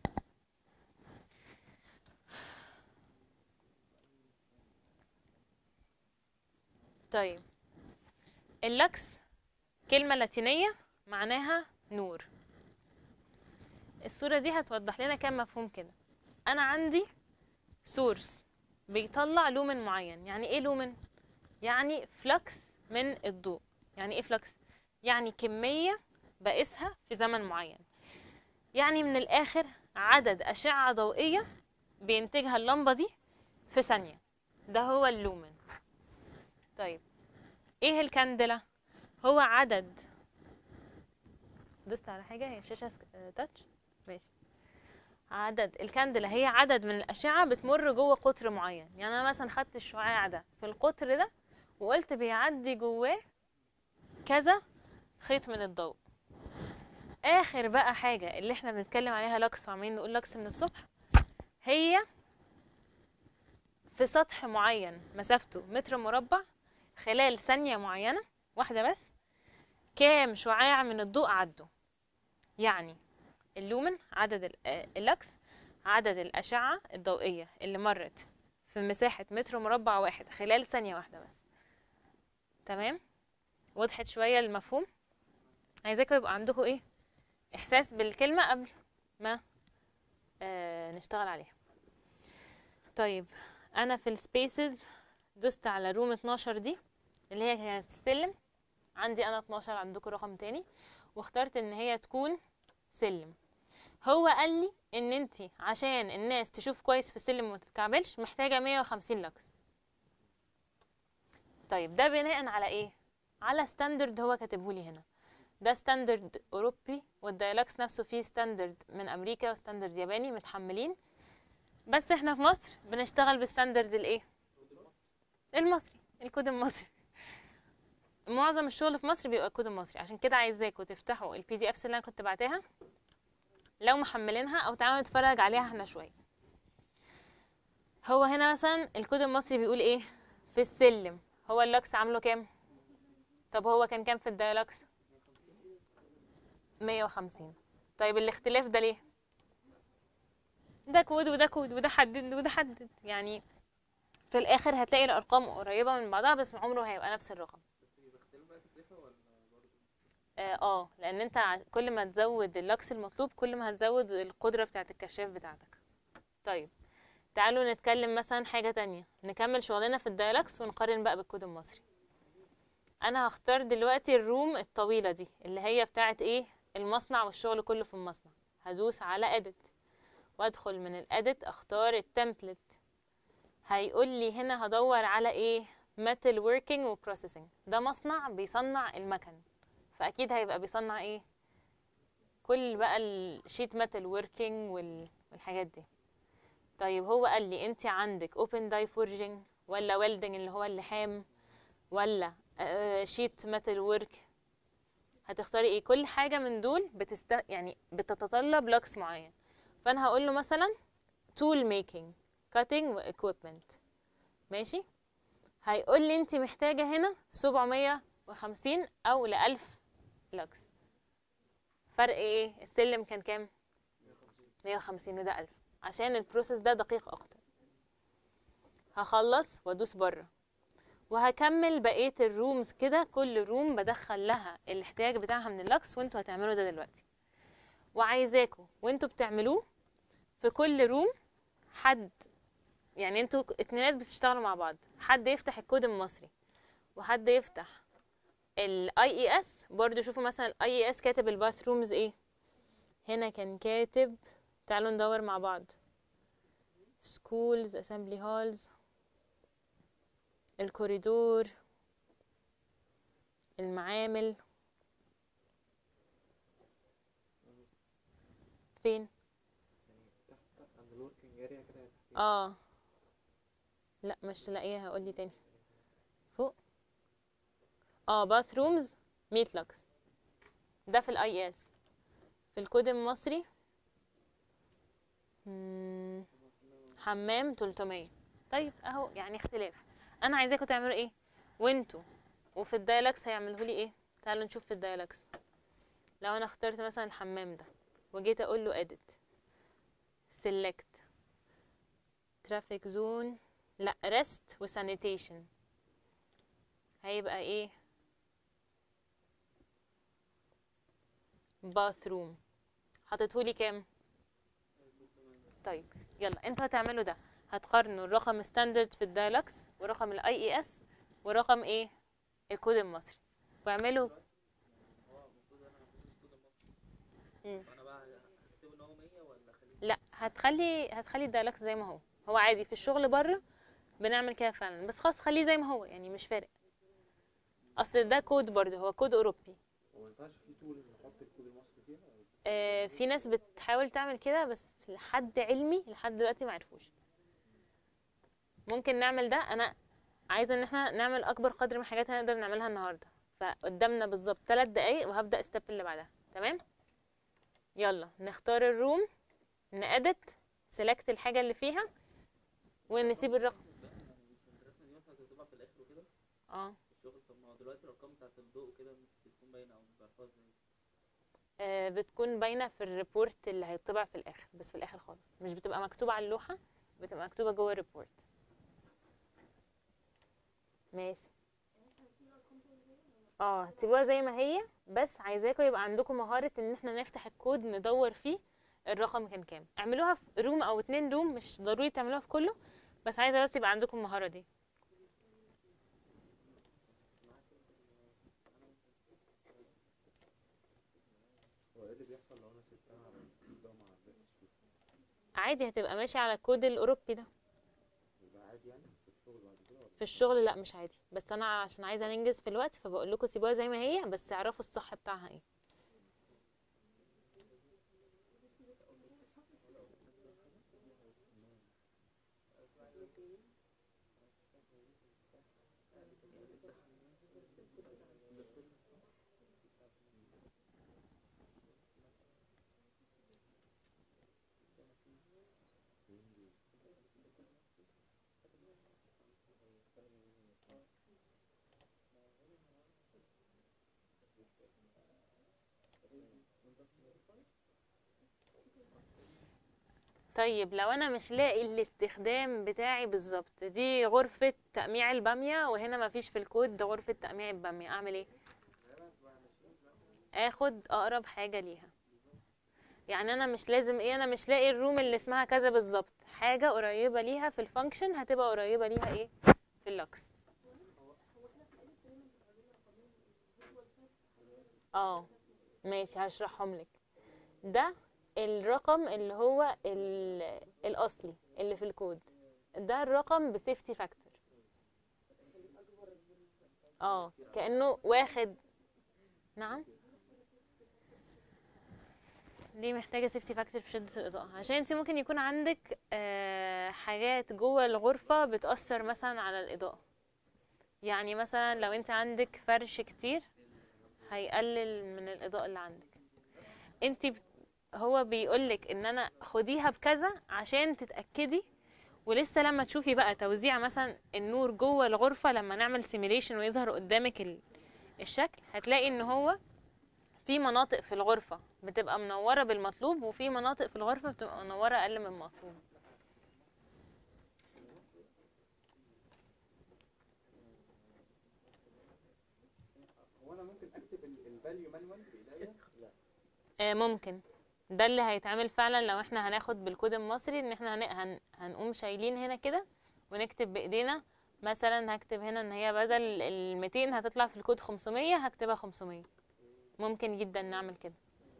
طيب اللكس كلمة لاتينية معناها نور الصورة دي هتوضح لنا كام مفهوم كده أنا عندي سورس بيطلع لومن معين يعني ايه لومن يعني فلكس من الضوء يعني ايه فلكس يعني كمية بقيسها في زمن معين يعني من الآخر عدد أشعة ضوئية بينتجها اللمبة دي في ثانية ده هو اللومن طيب ايه الكانديلا هو عدد دوست على حاجه هي الشاشه تاتش ماشي عدد الكانديلا هي عدد من الاشعه بتمر جوه قطر معين يعني انا مثلا خدت الشعاع ده في القطر ده وقلت بيعدي جواه كذا خيط من الضوء اخر بقى حاجه اللي احنا بنتكلم عليها لكس وعمالين نقول لكس من الصبح هي في سطح معين مسافته متر مربع خلال ثانيه معينه واحده بس كام شعاع من الضوء عدوا يعني اللومن عدد ال- آه، اللكس عدد الأشعة الضوئية اللي مرت في مساحة متر مربع واحد خلال ثانية واحدة بس تمام وضحت شوية المفهوم عايزاكم يبقى عندكم ايه إحساس بالكلمة قبل ما آه نشتغل عليها طيب أنا في السبيسز دوست على روم 12 دي اللي هي كانت السلم عندي أنا 12 عندكم رقم تاني واخترت ان هي تكون سلم هو قال لي ان انت عشان الناس تشوف كويس في السلم وما تتكعبلش محتاجه 150 لكس طيب ده بناء على ايه على ستاندرد هو كاتبه لي هنا ده ستاندرد اوروبي والدايلكس نفسه فيه ستاندرد من امريكا وستاندرد ياباني متحملين بس احنا في مصر بنشتغل بستاندرد الايه المصري الكود المصري معظم الشغل في مصر بيبقى الكود المصري عشان كده عايزاكم تفتحوا البي دي افس اللي انا كنت بعتها لو محملينها او تعالوا نتفرج عليها احنا شويه هو هنا مثلا الكود المصري بيقول ايه في السلم هو اللوكس عامله كام طب هو كان كام في الدايلوكس 150 طيب الاختلاف ده ليه ده كود وده كود وده حدد وده حدد يعني في الاخر هتلاقي الارقام قريبه من بعضها بس عمره هيبقى نفس الرقم اه آه، لان انت ع- كل ما تزود اللكس المطلوب كل ما هتزود القدرة بتاعة الكشاف بتاعتك طيب تعالوا نتكلم مثلا حاجة تانية نكمل شغلنا في الدايلكس ونقارن بقى بالكود المصري انا هختار دلوقتي الروم الطويلة دي اللي هي بتاعة ايه المصنع والشغل كله في المصنع هدوس على edit وادخل من الاديت اختار التمبلت هيقول لي هنا هدور على ايه metal working و processing ده مصنع بيصنع المكن فاكيد هيبقى بيصنع ايه كل بقى الشيت ميتال وركينج والحاجات دي طيب هو قال لي انت عندك اوبن داي فورجينج ولا ويلدنج اللي هو اللحام ولا شيت ميتال ورك هتختاري ايه كل حاجه من دول بتست يعني بتتطلب لوكس معين فانا هقول له مثلا tool making cutting و equipment ماشي هيقول لي انت محتاجه هنا 750 او ل 1000 لوكس فرق ايه السلم كان كام 150 وده 1000 عشان البروسيس ده دقيق اكتر هخلص وادوس بره وهكمل بقيه الرومز كده كل روم بدخل لها الاحتياج بتاعها من اللوكس وانتوا هتعملوا ده دلوقتي وعايزاكم وانتوا بتعملوه في كل روم حد يعني انتوا اتنينات بتشتغلوا مع بعض حد يفتح الكود المصري وحد يفتح الاي اي اس برضو شوفوا مثلا الاي اي اس كاتب الباث رومز ايه هنا كان كاتب تعالوا ندور مع بعض schools assembly halls الكوريدور المعامل فين تحت عند الوركينج اريا كده تحتيه. اه لا مش لاقيها قولي تاني فوق اه باث رومز 100 لكس ده في الاي اس في الكود المصري مم، حمام 300 طيب اهو يعني اختلاف انا عايزاكم تعملوا ايه وانتوا وفي الدايلكس هيعملوا لي ايه تعالوا نشوف في الدايلكس لو انا اخترت مثلا الحمام ده وجيت اقول له edit select traffic zone لا rest و sanitation هيبقى ايه bathroom حطيتهولي كام طيب يلا انتوا هتعملوا ده هتقارنوا الرقم ستاندرد في الدايلكس ورقم الاي اي اس ورقم ايه الكود المصري واعملوا مم. انا بقى هكتبه ان هو 100 ولا اخليه لا هتخلي هتخلي الدايلكس زي ما هو هو عادي في الشغل بره بنعمل كده فعلا بس خلاص خليه زي ما هو يعني مش فارق اصل ده كود برضه هو كود اوروبي وما ينفعش في تول نحط الكود المصري فيها ولا آه، في ناس بتحاول تعمل كده بس لحد علمي لحد دلوقتي ما عرفوش ممكن نعمل ده انا عايزه ان احنا نعمل اكبر قدر من الحاجات اللي نقدر نعملها النهارده فقدامنا بالظبط 3 دقايق وهبدا الستيب اللي بعدها تمام يلا نختار الروم نأدت سيلكت الحاجه اللي فيها ونسيب الرقم الرسمه دي مثلا هتطبع في الاخر وكده اه في الشغل طب ما هو دلوقتي الارقام بتاعت الضوء وكده مش بتكون باينه او بتعرفها ازاي آه، بتكون باينه في الريبورت اللي هيطبع في الاخر بس في الاخر خالص مش بتبقى مكتوبه على اللوحه بتبقى مكتوبه جوه الريبورت ماشي اه هتسيبوها زي ما هي بس عايزاكم يبقى عندكم مهاره ان احنا نفتح الكود ندور فيه الرقم كان كام اعملوها في روم او اتنين روم مش ضروري تعملوها في كله بس عايزه بس يبقى عندكم المهاره دي هو ايه اللي بيحصل لو انا سبتها على ده مع الريكس عادي هتبقى ماشي على الكود الاوروبي ده يبقى عادي يعني في الشغل بعد كده ولا في الشغل لا مش عادي بس انا عشان عايزه ننجز في الوقت فبقول لكم سيبوها زي ما هي بس اعرفوا الصح بتاعها ايه طيب لو انا مش لاقي الاستخدام بتاعي بالظبط دي غرفة تقميع البامية وهنا مفيش في الكود ده غرفة تقميع البامية اعمل ايه اخد اقرب حاجة ليها يعني انا مش لازم ايه انا مش لاقي الروم اللي اسمها كذا بالظبط حاجة قريبة ليها في الفانكشن هتبقى قريبة ليها ايه في اللوكس اه ماشي هشرحهم لك ده الرقم اللي هو ال- الاصلي اللي في الكود ده الرقم بسيفتي فاكتور اه كانه واخد نعم ليه محتاجه سيفتي فاكتور في شده الاضاءه عشان انت ممكن يكون عندك آه، حاجات جوه الغرفه بتاثر مثلا على الاضاءه يعني مثلا لو انت عندك فرش كتير هيقلل من الاضاءه اللي عندك انت بت- هو بيقولك ان انا خديها بكذا عشان تتاكدي ولسه لما تشوفي بقى توزيع مثلا النور جوه الغرفه لما نعمل سيميليشن ويظهر قدامك ال- الشكل هتلاقي ان هو في مناطق في الغرفه بتبقى منوره بالمطلوب وفي مناطق في الغرفه بتبقى منوره اقل من المطلوب هو انا ممكن اكتب الفاليو مانوال بايديا لا آه ممكن ده اللي هيتعمل فعلا لو احنا هناخد بالكود المصري ان احنا هن... هن... هنقوم شايلين هنا كده ونكتب بايدينا مثلا هكتب هنا ان هي بدل ال 200 هتطلع في الكود 500 هكتبها 500 ممكن جدا نعمل كده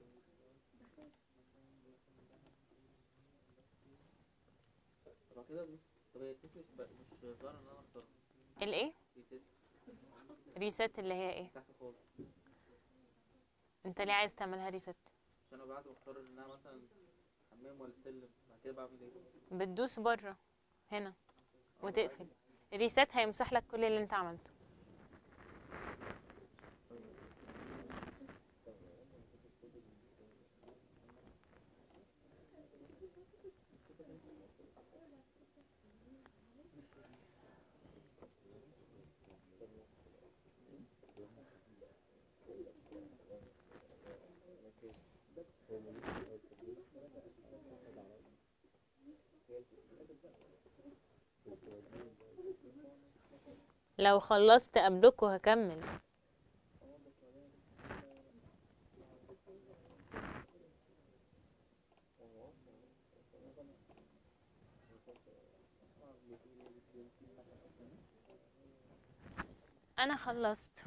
طب كده بص طب هي الست مش بقى- مش ظاهره ان انا اختارها الايه دي ست ريست اللي هي ايه تحت خالص انت ليه عايز تعملها ريست عشان انا بعد ما اختار انها مثلا حمام ولا سلم بعد كده بعمل ايه بتدوس بره هنا وتقفل ريست هيمسح لك كل اللي انت عملته لو خلصت قبلكوا هكمل انا خلصت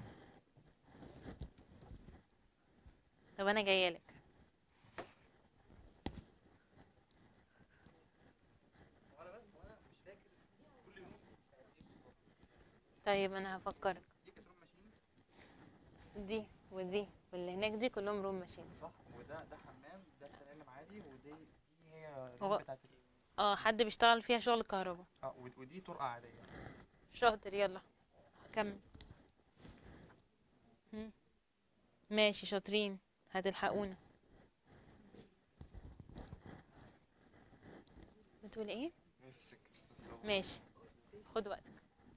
طب انا جايه لك طيب انا هفكرك دي ودي واللي هناك دي كلهم روم ماشين صح وده ده حمام ده سلالم عادي ودي دي هي هو- الروم بتاعت ال- اه حد بيشتغل فيها شغل كهرباء اه ود- ودي طرقه عاديه شاطر يلا كمل مم. ماشي شاطرين هتلحقونا بتقول ايه هي في السكه بس هو ماشي خد وقتك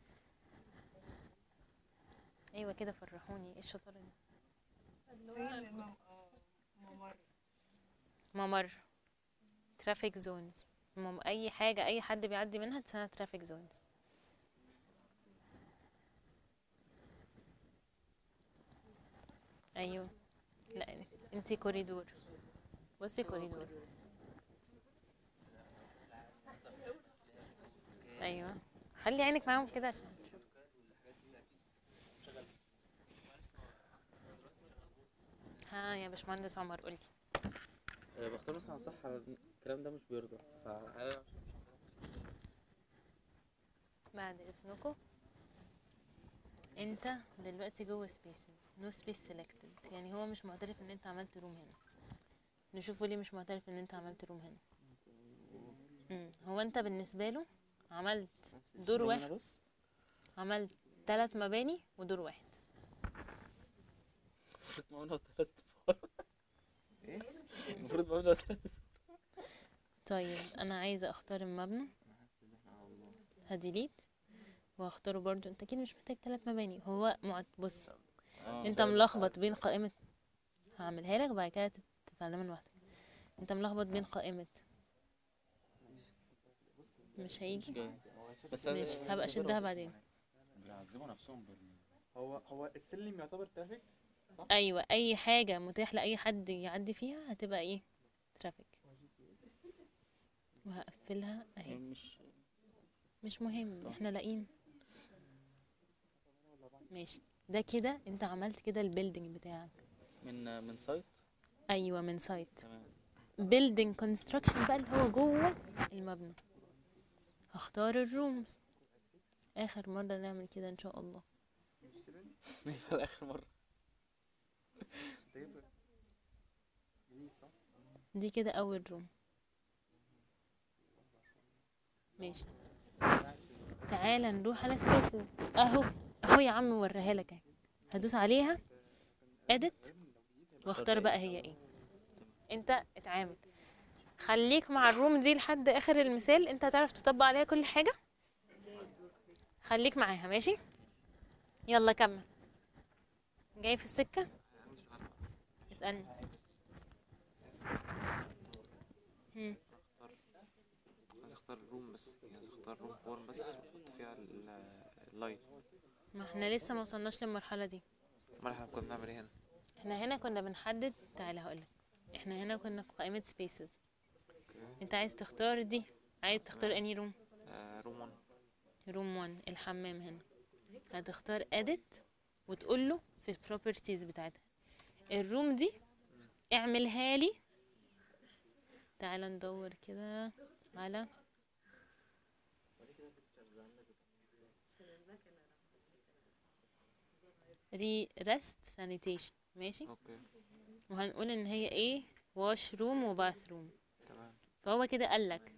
ايوه كده فرحوني ايه الشطاره دي ممر ممر ترافيك زونز مم... اي حاجه اي حد بيعدي منها تسمى ترافيك زونز ايوه لا انتي كوريدور بصي كوريدور ايوه خلي عينك معاهم كده عشان تشوف ها يا باشمهندس عمر قولي آه، بختار مثلا صح الكلام ده مش بيرضى ف بعد اذنكم انت دلوقتي جوه سبيسز نو سبيس سيلكتد يعني هو مش معترف ان انت عملت روم هنا نشوفه ليه مش معترف ان انت عملت روم هنا مم. هو انت بالنسبه له عملت دور واحد بس عملت ثلاث مباني ودور واحد المفروض معانا تلات فار ايه المفروض معانا تلات طيب انا عايزه اختار المبنى هديليت واختاره برضو انت اكيد مش محتاج ثلاث مباني هو معت... بص انت ملخبط بين قائمة هعملها لك بعد كده تت- تتعلمها لوحدك انت ملخبط بين قائمة مش هيجي جاي بس ماشي هبقى اشدها بعدين بيعذبوا نفسهم بال هو هو السلم يعتبر ترافيك ايوه اي حاجة متاح لاي حد يعدي فيها هتبقى ايه ترافيك وهقفلها اهي مش مش مهم احنا لاقيين ماشي ده كده انت عملت كده البيلدينج بتاعك من من سايت ايوه من سايت تمام building construction بقى اللي هو جوه المبنى هختار الرومز اخر مرة نعمل كده ان شاء الله نقفل اخر مرة دي كده اول روم ماشي تعالى نروح على سبيسز اهو اهو يا عم وريها لك اهي هدوس عليها edit واختار بقى هي ايه انت اتعامل خليك مع الروم دي لحد اخر المثال انت هتعرف تطبق عليها كل حاجة خليك معاها ماشي يلا كمل جاي في السكة اسألني هم. عايز اختار الروم بس يعني عايز اختار روم فور بس احط فيها ال- اللايت ما احنا لسه ما وصلناش للمرحلة دي امال احنا كنا بنعمل ايه هنا احنا هنا كنا بنحدد تعالى هقولك احنا هنا كنا في قائمة سبيسز انت عايز تختار دي عايز تختار اني روم آه روم 1 روم 1 الحمام هنا هتختار edit وتقول له في البروبرتيز بتاعتها الروم دي اعملها لي تعالى ندور كده على ري ريست سانيتيشن ماشي اوكي وهنقول ان هي ايه واش روم وباث روم تمام فهو كده قالك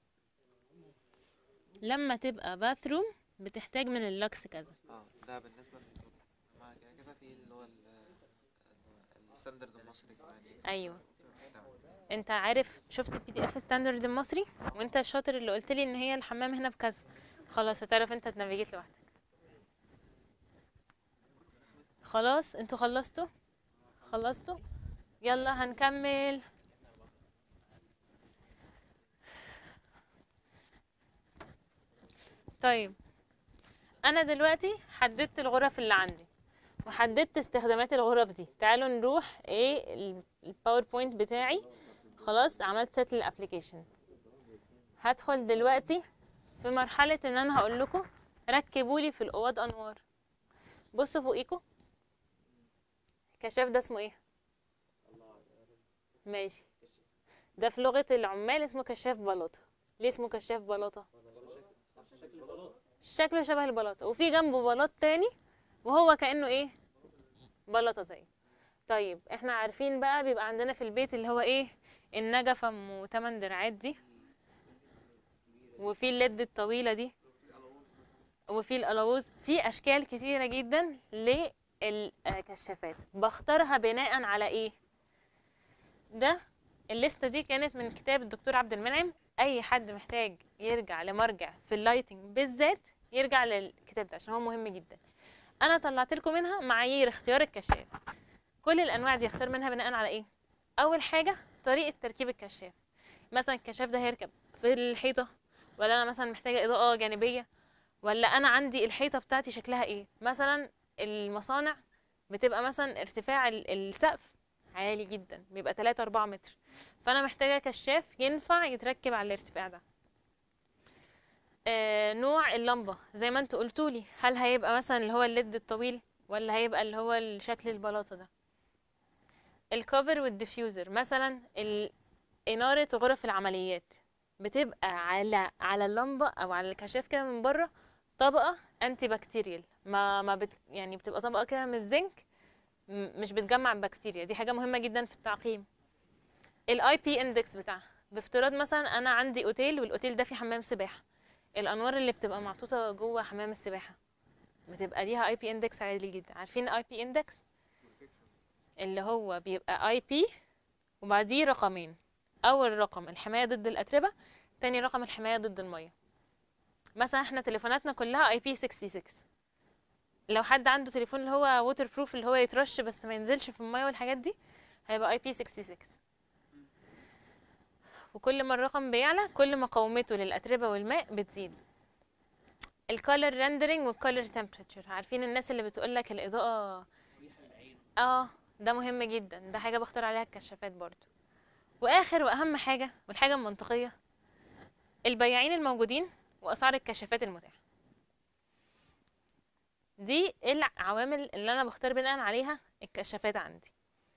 لما تبقى باث روم بتحتاج من اللكس كذا اه ده بالنسبة لل ما كده كده في اللي هو ال- الستاندرد المصري يعني ايوه انت عارف شفت البي دي اف ستاندرد المصري وانت الشاطر اللي قلت لي ان هي الحمام هنا بكذا خلاص هتعرف انت تنافيجيت لوحدك خلاص انتوا خلصتوا خلصتوا يلا هنكمل طيب انا دلوقتي حددت الغرف اللي عندي وحددت استخدامات الغرف دي تعالوا نروح ايه ال- الباوربوينت بتاعي خلاص عملت سيت للابليكيشن هدخل دلوقتي في مرحلة ان انا هقول لكم ركبوا لي في الاوض انوار بصوا فوقيكوا الكشاف ده اسمه ايه ماشي ده في لغة العمال اسمه كشاف بلاطة ليه اسمه كشاف بلاطة شكله شبه البلاطة وفي جنبه بلاط تاني وهو كأنه ايه بلاطه زيه طيب احنا عارفين بقى بيبقى عندنا في البيت اللي هو ايه النجفه ام 8 دراعات دي وفي الليد الطويله دي وفي القلاووز في اشكال كتيره جدا للكشافات بختارها بناء على ايه ده الليسته دي كانت من كتاب الدكتور عبد المنعم اي حد محتاج يرجع لمرجع في اللايتنج بالذات يرجع للكتاب ده عشان هو مهم جدا انا طلعت لكم منها معايير اختيار الكشاف كل الانواع دي اختار منها بناء على ايه اول حاجه طريقه تركيب الكشاف مثلا الكشاف ده هيركب في الحيطه ولا انا مثلا محتاجه اضاءه جانبيه ولا انا عندي الحيطه بتاعتي شكلها ايه مثلا المصانع بتبقى مثلا ارتفاع ال- السقف عالي جدا بيبقى 3 4 متر فانا محتاجه كشاف ينفع يتركب على الارتفاع ده آه نوع اللمبه زي ما انتوا قلتولي هل هيبقى مثلا اللي هو الليد الطويل ولا هيبقى اللي هو الشكل البلاطه ده الكوفر والديفيوزر مثلا ال- إنارة غرف العمليات بتبقى على على اللمبة أو على الكشاف كده من بره طبقة أنتي بكتيريال ما ما بت يعني بتبقى طبقة كده من الزنك م- مش بتجمع البكتيريا دي حاجة مهمة جدا في التعقيم الاي بي اندكس بتاعها بافتراض مثلا انا عندي اوتيل والاوتيل ده فيه حمام سباحة الانوار اللي بتبقى محطوطة جوه حمام السباحة بتبقى ليها اي بي اندكس عالي جدا عارفين اي بي اندكس اللي هو بيبقى اي بي وبعديه رقمين اول رقم الحمايه ضد الاتربه تاني رقم الحمايه ضد الميه مثلا احنا تليفوناتنا كلها اي بي 66 لو حد عنده تليفون اللي هو ووتر بروف اللي هو يترش بس ما ينزلش في الميه والحاجات دي هيبقى اي بي 66 وكل ما الرقم بيعلى كل ما قومته للاتربه والماء بتزيد الكولر ريندرنج والكولر تمبريتشر عارفين الناس اللي بتقولك الاضاءه اه ده مهم جدا ده حاجه بختار عليها الكشافات برضو واخر واهم حاجه والحاجه المنطقيه البياعين الموجودين واسعار الكشافات المتاحه دي العوامل اللي انا بختار بناء عليها الكشافات عندي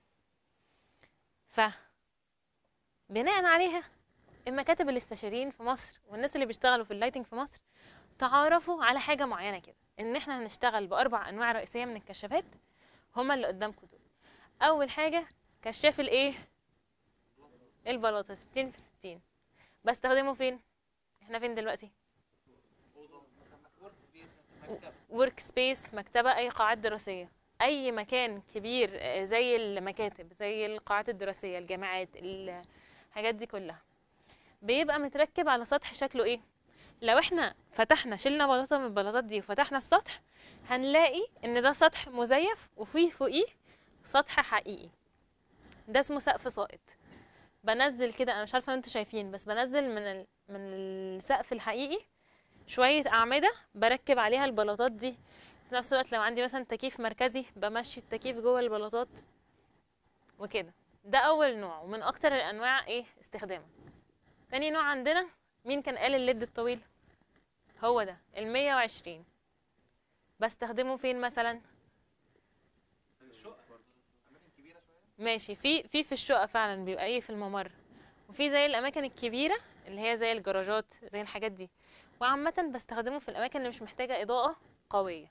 ف بناء عليها المكاتب الاستشاريين في مصر والناس اللي بيشتغلوا في اللايتنج في مصر تعارفوا على حاجه معينه كده ان احنا هنشتغل باربع انواع رئيسيه من الكشافات هما اللي قدامكم دول اول حاجه كشاف الايه البلاطه 60 في 60 بستخدمه فين احنا فين دلوقتي ورك سبيس مكتبه اي قاعات دراسيه اي مكان كبير آه، زي المكاتب زي القاعات الدراسيه الجامعات الحاجات دي كلها بيبقى متركب على سطح شكله ايه لو احنا فتحنا شلنا بلاطه من البلاطات دي وفتحنا السطح هنلاقي ان ده سطح مزيف وفيه فوقيه سطح حقيقي ده اسمه سقف ساقط بنزل كده انا مش عارفه انتوا شايفين بس بنزل من ال... من السقف الحقيقي شويه اعمده بركب عليها البلاطات دي في نفس الوقت لو عندي مثلا تكييف مركزي بمشي التكييف جوه البلاطات وكده ده اول نوع ومن اكتر الانواع ايه استخداما تاني نوع عندنا مين كان قال الليد الطويل هو ده المية وعشرين بستخدمه فين مثلا ماشي في في في الشقة فعلا بيبقى ايه في الممر وفي زي الاماكن الكبيرة اللي هي زي الجراجات زي الحاجات دي وعامة بستخدمه في الاماكن اللي مش محتاجة اضاءة قوية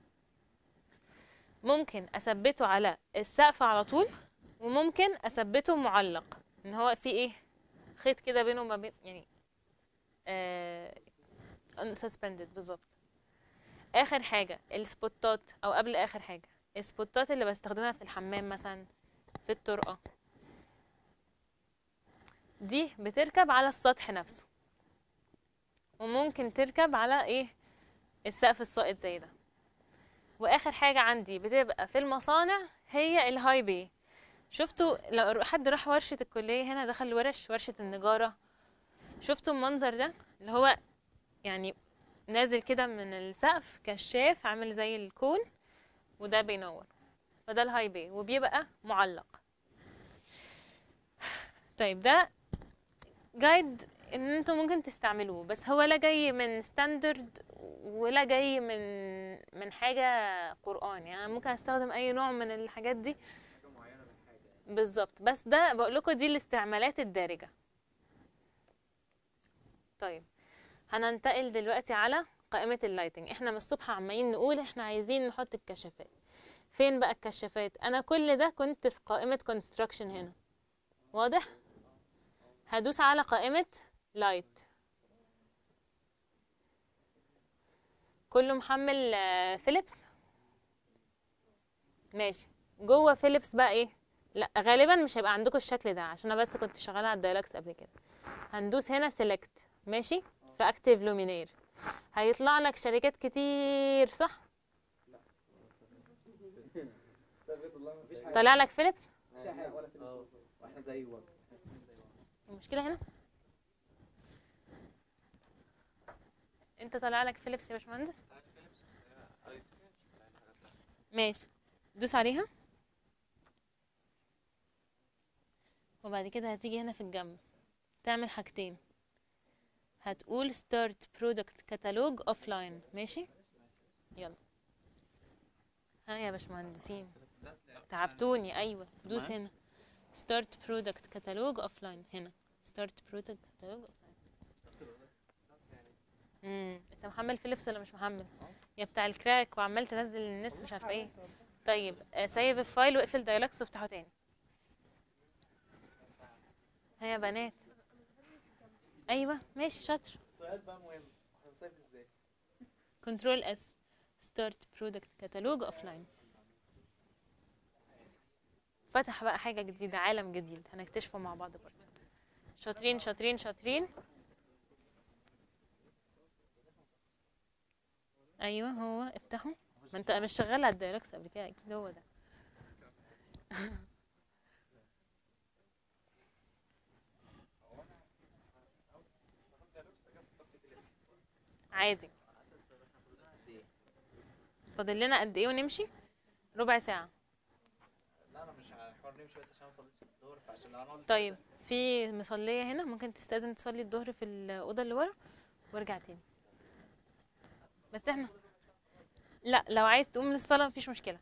ممكن اثبته على السقف على طول وممكن اثبته معلق ان هو في ايه خيط كده بينه وما بين يعني آه suspended بالظبط اخر حاجة السبوتات او قبل اخر حاجة السبوتات اللي بستخدمها في الحمام مثلا في الطرقة دي بتركب على السطح نفسه وممكن تركب على ايه السقف الساقط زي ده واخر حاجة عندي بتبقى في المصانع هي الهاي بي شفتوا لو حد راح ورشة الكلية هنا دخل ورش ورشة النجارة شفتوا المنظر ده اللي هو يعني نازل كده من السقف كشاف عامل زي الكون وده بينور فده الهاي بي وبيبقى معلق طيب ده جايد ان انتوا ممكن تستعملوه بس هو لا جاي من ستاندرد ولا جاي من من حاجه قران يعني أنا ممكن استخدم اي نوع من الحاجات دي بالظبط بس ده بقول لكم دي الاستعمالات الدارجه طيب هننتقل دلوقتي على قائمه اللايتنج احنا من الصبح عمالين نقول احنا عايزين نحط الكشافات فين بقى الكشافات انا كل ده كنت في قائمة construction هنا واضح هدوس على قائمة light كله محمل آه، فيليبس ماشي جوه فيليبس بقى ايه لا غالبا مش هيبقى عندكم الشكل ده عشان انا بس كنت شغاله على الدايلكس قبل كده هندوس هنا سيلكت ماشي في اكتيف لومينير هيطلع لك شركات كتير صح طلع لك فيليبس مش حاجه ولا في واحنا زي وقت المشكله هنا انت طالع لك فيليبس يا باشمهندس ماشي دوس عليها وبعد كده هتيجي هنا في الجنب تعمل حاجتين هتقول start product catalog offline ماشي يلا ها يا باشمهندسين تعبتوني ايوه دوس هنا start product catalog offline هنا start product catalog offline امم انت محمل فيليبس ولا مش محمل يا بتاع الكراك وعمال تنزل للناس مش عارفه ايه طيب آه، سيف الفايل واقفل دايلكس وافتحه تاني ها يا بنات ايوه ماشي شاطر سؤال بقى مهم احنا بنصيف ازاي كنترول اس ستارت برودكت كتالوج اوفلاين فتح بقى حاجه جديده عالم جديد هنكتشفه مع بعض برضه شاطرين شاطرين شاطرين ايوه هو افتحه ما انت مش شغال على الدايلكس قبل كده اكيد هو ده عادي فاضل لنا قد ايه ونمشي ربع ساعه لا انا مش هحاول نمشي بس عشان ما اصليش الظهر فعشان لو هنقعد طيب في مصلية هنا ممكن تستأذن تصلي الظهر في الأوضة اللي ورا وارجع تاني بس احنا لا لو عايز تقوم للصلاة مفيش مشكلة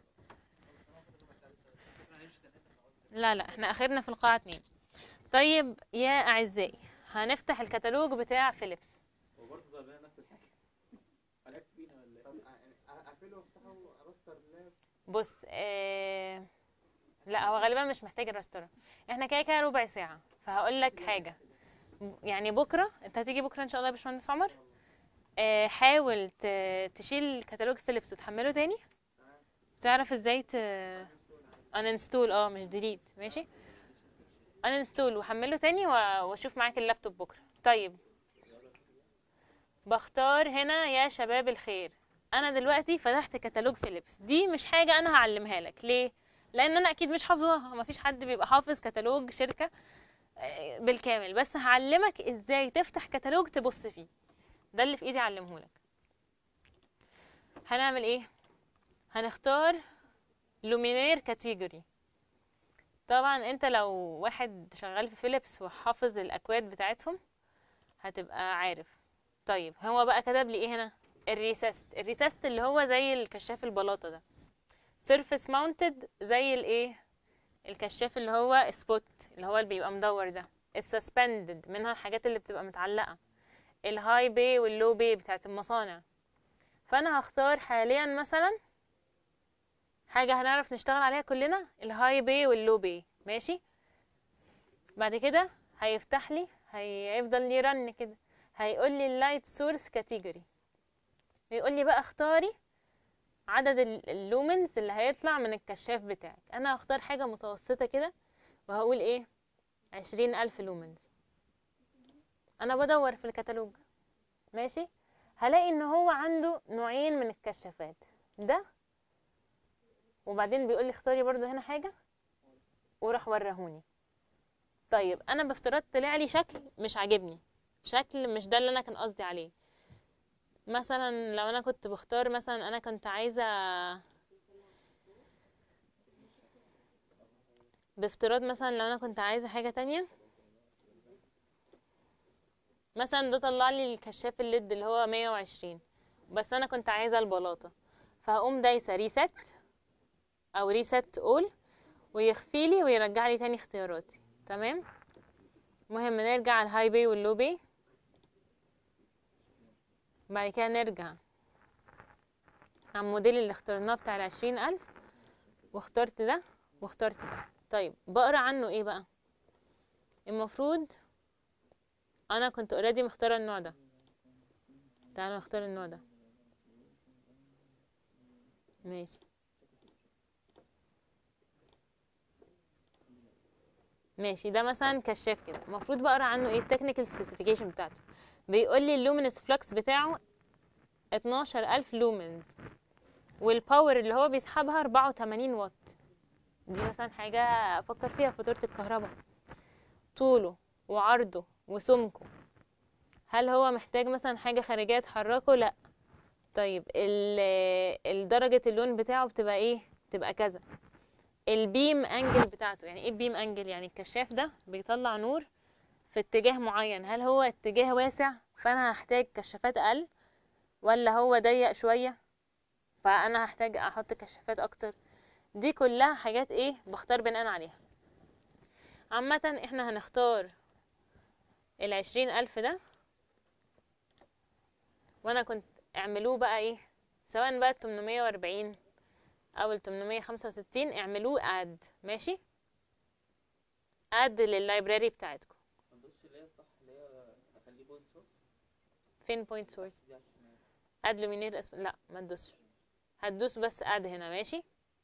لا لا احنا اخرنا في القاعة اتنين طيب يا اعزائي هنفتح الكتالوج بتاع فيليبس وبرضه زي ما نفس الحاجه حاجات فينا ولا طب اقفله وافتحه راستر لاب بص آه... لا هو غالبا مش محتاج الرستورة احنا كده كده ربع ساعة فهقول لك حاجة يعني بكرة انت هتيجي بكرة ان شاء الله يا باشمهندس عمر آه حاول ت- تشيل كتالوج فيليبس وتحمله تاني تعرف ازاي ت uninstall اه مش ديليت ماشي uninstall وحمله تاني و- واشوف معاك اللابتوب بكرة طيب بختار هنا يا شباب الخير انا دلوقتي فتحت كتالوج فيليبس دي مش حاجة انا هعلمها لك ليه لان انا اكيد مش حافظاها مفيش حد بيبقى حافظ كتالوج شركة آه، بالكامل بس هعلمك ازاي تفتح كتالوج تبص فيه ده اللي في ايدي اعلمهولك هنعمل ايه هنختار لومينير كاتيجوري طبعا انت لو واحد شغال في فيليبس وحافظ الاكواد بتاعتهم هتبقى عارف طيب هو بقى كتب لي ايه هنا الريسست الريسست اللي هو زي الكشاف البلاطه ده سيرفيس ماونتد زي الايه الكشاف اللي هو سبوت اللي هو اللي بيبقى مدور ده السسبندد منها الحاجات اللي بتبقى متعلقه الهاي بي واللو بي بتاعت المصانع فانا هختار حاليا مثلا حاجه هنعرف نشتغل عليها كلنا الهاي بي واللو بي ماشي بعد كده هيفتح لي هيفضل يرن كده هيقول لي اللايت سورس كاتيجوري ويقول لي بقى اختاري عدد ال- اللومنز اللي هيطلع من الكشاف بتاعك انا هختار حاجة متوسطة كده وهقول ايه عشرين الف لومنز انا بدور في الكتالوج ماشي هلاقي ان هو عنده نوعين من الكشافات ده وبعدين بيقول لي اختاري برضو هنا حاجة وراح ورهوني طيب انا بافتراض طلع لي شكل مش عاجبني شكل مش ده اللي انا كان قصدي عليه مثلا لو انا كنت بختار مثلا انا كنت عايزه بافتراض مثلا لو انا كنت عايزه حاجه تانية مثلا ده طلع لي الكشاف الليد اللي هو 120 بس انا كنت عايزه البلاطه فهقوم دايسه ريست او ريست اول ويخفي لي ويرجع لي تاني اختياراتي تمام مهم نرجع على الهاي بي واللو بي بعد كده نرجع على الموديل اللي اخترناه بتاع العشرين ألف واخترت ده واخترت ده طيب بقرا عنه ايه بقى المفروض انا كنت اوريدي مختاره النوع ده تعالوا نختار النوع ده ماشي ماشي ده مثلا كشاف كده المفروض بقرا عنه ايه التكنيكال سبيسيفيكيشن بتاعته بيقول لي اللومينس فلكس بتاعه 12000 لومنز والباور اللي هو بيسحبها 84 واط دي مثلا حاجة أفكر فيها في فاتورة الكهرباء طوله وعرضه وسمكه هل هو محتاج مثلا حاجة خارجية تحركه لا طيب ال- درجة اللون بتاعه بتبقى ايه بتبقى كذا البيم انجل بتاعته يعني ايه البيم انجل يعني الكشاف ده بيطلع نور في اتجاه معين هل هو اتجاه واسع فانا هحتاج كشافات اقل ولا هو ضيق شوية فانا هحتاج احط كشافات اكتر دي كلها حاجات ايه بختار بناء عليها عامة احنا هنختار العشرين الف ده وانا كنت اعملوه بقى ايه سواء بقى التمنمية واربعين او التمنمية خمسة وستين اعملوه اد ماشي اد لللايبراري بتاعتكم ما تدوسش اللي هي الصح اللي هي اخليه بوينت سورس فين بوينت سورس دي عشان اد لومينير اسم لا ما تدوسش هتدوس بس اد هنا ماشي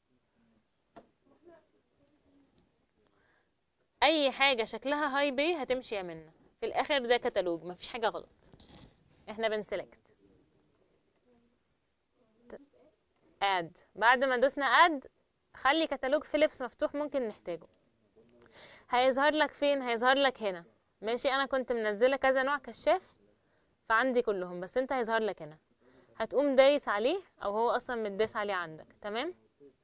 اي حاجه شكلها هاي بي هتمشي يا منا في الاخر ده كتالوج مفيش حاجه غلط احنا بنسلكت اد بعد ما دوسنا اد خلي كتالوج فيليبس مفتوح ممكن نحتاجه هيظهر لك فين هيظهر لك هنا ماشي انا كنت منزله كذا نوع كشاف فعندي كلهم بس انت هيظهر لك هنا هتقوم دايس عليه او هو اصلا متداس عليه عندك تمام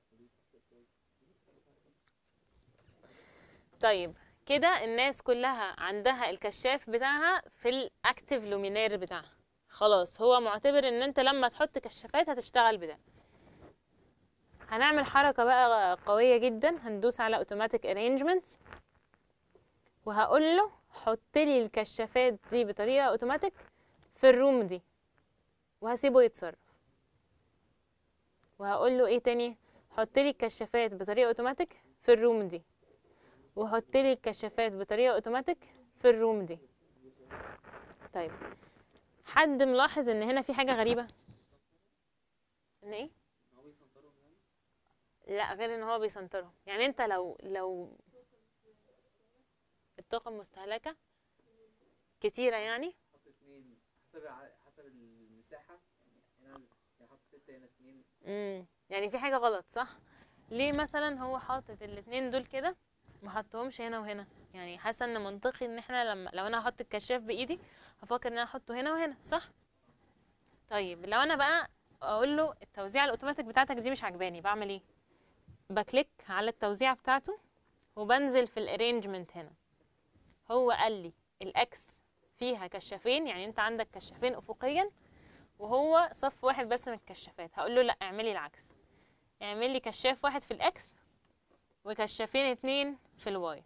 طيب كده الناس كلها عندها الكشاف بتاعها في الاكتيف لومينير بتاعها خلاص هو معتبر ان انت لما تحط كشافات هتشتغل بده هنعمل حركة بقى قوية جدا هندوس على اوتوماتيك ارينجمنت وهقول له حط لي الكشافات دي بطريقة اوتوماتيك في الروم دي وهسيبه يتصرف وهقول له ايه تاني حط لي الكشافات بطريقة اوتوماتيك في الروم دي وحط لي الكشافات بطريقة اوتوماتيك في الروم دي طيب حد ملاحظ ان هنا في حاجة غريبة ان ايه هو بيسنطرهم يعني لا غير ان هو بيسنترهم يعني انت لو لو الطاقة المستهلكة كتيرة يعني حط اتنين حسب الع- حسب المساحة يعني هنا يعني حط ستة هنا اتنين امم يعني في حاجة غلط صح ليه مثلا هو حاطط الاتنين دول كده ما حطهمش هنا وهنا يعني حاسه ان منطقي ان احنا لما لو انا هحط الكشاف بايدي هفكر ان انا احطه هنا وهنا صح طيب لو انا بقى اقول له التوزيع الاوتوماتيك بتاعتك دي مش عجباني بعمل ايه بكليك على التوزيع بتاعته وبنزل في الارينجمنت هنا هو قال لي الاكس فيها كشافين يعني انت عندك كشافين افقيا وهو صف واحد بس من الكشافات هقول له لا اعملي العكس اعمل لي كشاف واحد في الاكس وكشافين اتنين في الواي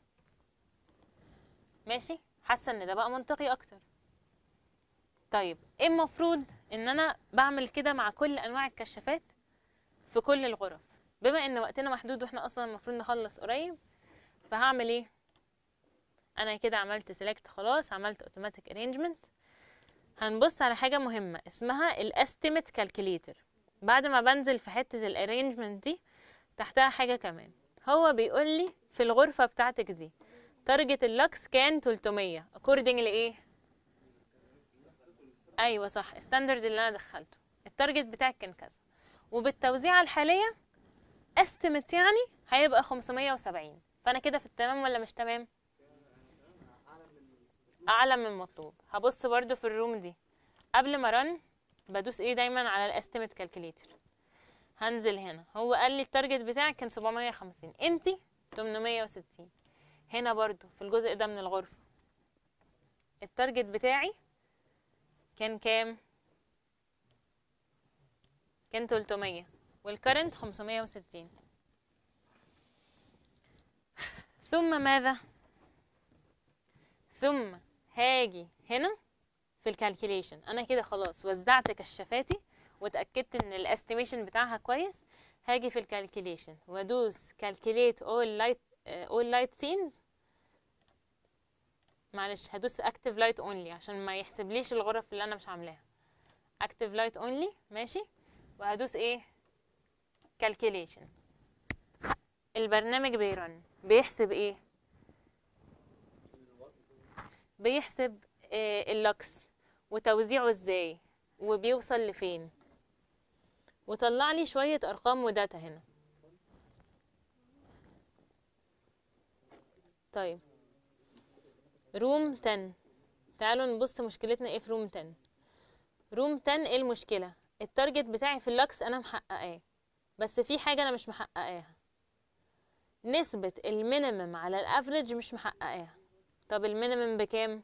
ماشي حاسه ان ده بقى منطقي اكتر طيب ايه المفروض ان انا بعمل كده مع كل انواع الكشافات في كل الغرف بما ان وقتنا محدود واحنا اصلا المفروض نخلص قريب فهعمل ايه انا كده عملت سيلكت خلاص عملت اوتوماتيك ارينجمنت هنبص على حاجه مهمه اسمها الاستيميت كالكوليتر بعد ما بنزل في حته الارينجمنت دي تحتها حاجه كمان هو بيقول لي في الغرفه بتاعتك دي تارجت اللكس كان 300 اكوردنج لايه ايوه صح ستاندرد اللي انا دخلته التارجت بتاعك كان كذا وبالتوزيعه الحاليه استيميت يعني هيبقى 570 فانا كده في التمام ولا مش تمام اعلى من المطلوب هبص برضو في الروم دي قبل ما رن بدوس ايه دايما على الاستيميت كالكوليتر هنزل هنا هو قال لي التارجت بتاعك كان 750 انتي 860 هنا برضو في الجزء ده من الغرفة التارجت بتاعي كان كام كان 300 والكرنت 560 ثم ماذا ثم هاجي هنا في الكالكوليشن انا كده خلاص وزعت كشافاتي واتاكدت ان الاستيميشن بتاعها كويس هاجي في الكالكوليشن وادوس calculate all light آه، all light scenes معلش هدوس active light only عشان ما يحسبليش الغرف اللي انا مش عاملاها active light only ماشي وهدوس ايه calculation البرنامج بيرن بيحسب ايه بيحسب آه، اللكس وتوزيعه ازاي وبيوصل لفين وطلع لي شوية ارقام وداتا هنا طيب روم 10 تعالوا نبص مشكلتنا ايه في روم 10 روم 10 ايه المشكلة التارجت بتاعي في اللكس انا محققاه بس في حاجة انا مش محققاها نسبة المينيمم على الافريج مش محققاها طب المينيمم بكام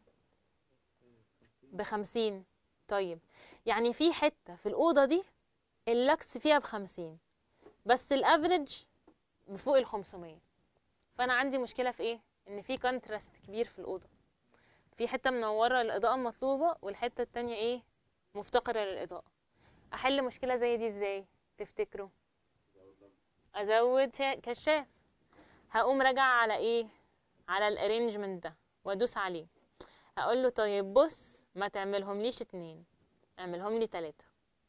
بخمسين طيب يعني في حتة في الأوضة دي اللكس فيها بخمسين بس الافريج بفوق الخمسمية فأنا عندي مشكلة في ايه ان في كونتراست كبير في الأوضة في حتة منورة الإضاءة مطلوبة والحتة التانية ايه مفتقرة للإضاءة أحل مشكلة زي دي ازاي تفتكروا أزود شا- كشاف هقوم راجعة على ايه على الارينجمنت ده وادوس عليه هقول له طيب بص ما تعملهم ليش اتنين اعملهم لي تلاتة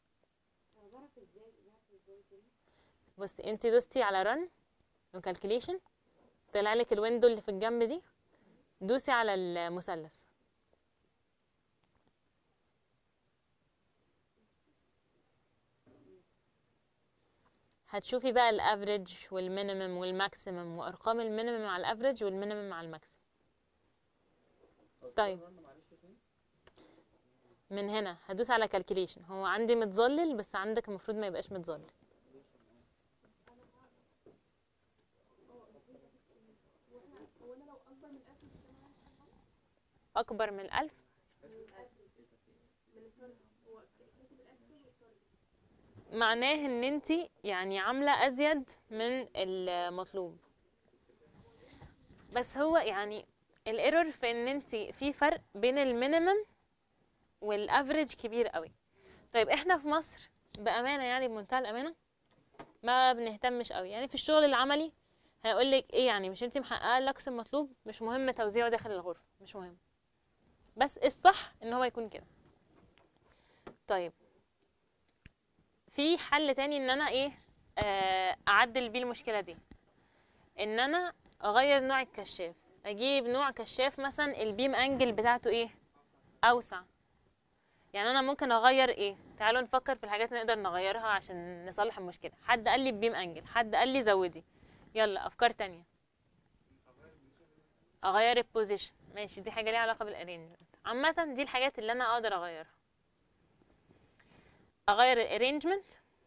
بصي انتي دوستي على رن وكالكوليشن طلع لك الويندو اللي في الجنب دي دوسي على المثلث هتشوفي بقى الافريج والمينيمم والماكسيمم وارقام المينيمم على الافريج والمينيمم على الماكسيمم طيب من هنا هدوس على كالكوليشن هو عندي متظلل بس عندك المفروض ما يبقاش متظلل اكبر من الالف معناه ان انت يعني عامله ازيد من المطلوب بس هو يعني الايرور في ان انت في فرق بين المينيمم والافريج كبير قوي طيب احنا في مصر بامانه يعني بمنتهى الامانه ما بنهتمش قوي يعني في الشغل العملي هيقول لك ايه يعني مش انت محققه اللكس المطلوب مش مهم توزيعه داخل الغرفه مش مهم بس الصح ان هو يكون كده طيب في حل تاني ان انا ايه آه، اعدل بيه المشكله دي ان انا اغير نوع الكشاف اجيب نوع كشاف مثلا البيم انجل بتاعته ايه اوسع يعني انا ممكن اغير ايه تعالوا نفكر في الحاجات اللي نقدر نغيرها عشان نصلح المشكله حد قال لي بيم انجل حد قال لي زودي يلا افكار تانية اغير البوزيشن ماشي دي حاجه ليها علاقه بالارينجمنت عامه دي الحاجات اللي انا اقدر اغيرها اغير الارينجمنت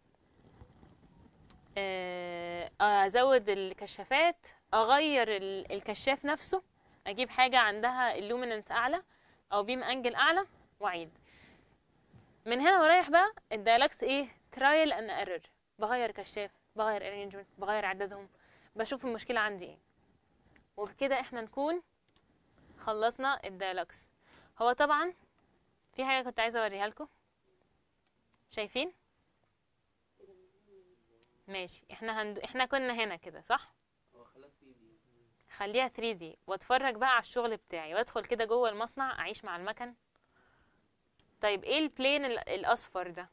ازود الكشافات اغير ال- الكشاف نفسه اجيب حاجه عندها اللوميننس اعلى او بيم انجل اعلى واعيد من هنا ورايح بقى الدايلكس ايه ترايل ان ايرور بغير كشاف بغير ارينجمنت بغير عددهم بشوف المشكله عندي ايه وبكده احنا نكون خلصنا الدايلكس هو طبعا في حاجه كنت عايزه اوريها لكم شايفين ماشي احنا هندو... احنا كنا هنا كده صح هو خلاص دي دي خليها 3D واتفرج بقى على الشغل بتاعي وادخل كده جوه المصنع اعيش مع المكن طيب ايه البلين ال- الاصفر ده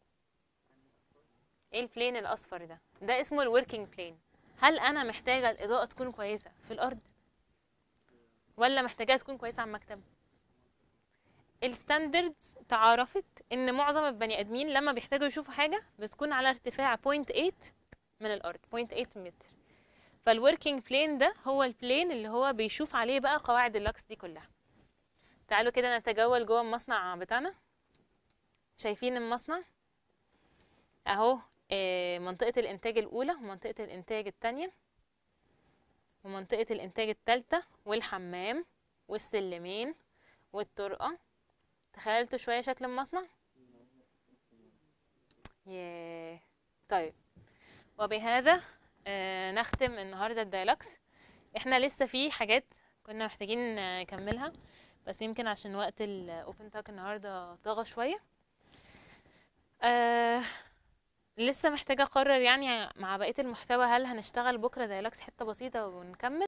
ايه البلين الاصفر ده ده اسمه الوركينج بلين هل انا محتاجه الاضاءه تكون كويسه في الارض ولا محتاجاها تكون كويسه على المكتب الستاندردز تعرفت ان معظم البني ادمين لما بيحتاجوا يشوفوا حاجه بتكون على ارتفاع 0.8 من الارض 0.8 متر فالوركينج بلين ده هو البلين اللي هو بيشوف عليه بقى قواعد اللكس دي كلها تعالوا كده نتجول جوه المصنع بتاعنا شايفين المصنع اهو آه، منطقة الانتاج الاولى ومنطقة الانتاج التانية ومنطقة الانتاج التالتة والحمام والسلمين والطرقة تخيلتوا شوية شكل المصنع ياه طيب وبهذا آه، نختم النهاردة الدايلكس احنا لسه في حاجات كنا محتاجين آه، نكملها بس يمكن عشان وقت الاوبن توك النهارده طغى شويه آه لسه محتاجة اقرر يعني مع بقية المحتوى هل هنشتغل بكرة ديالوجز حتة بسيطة ونكمل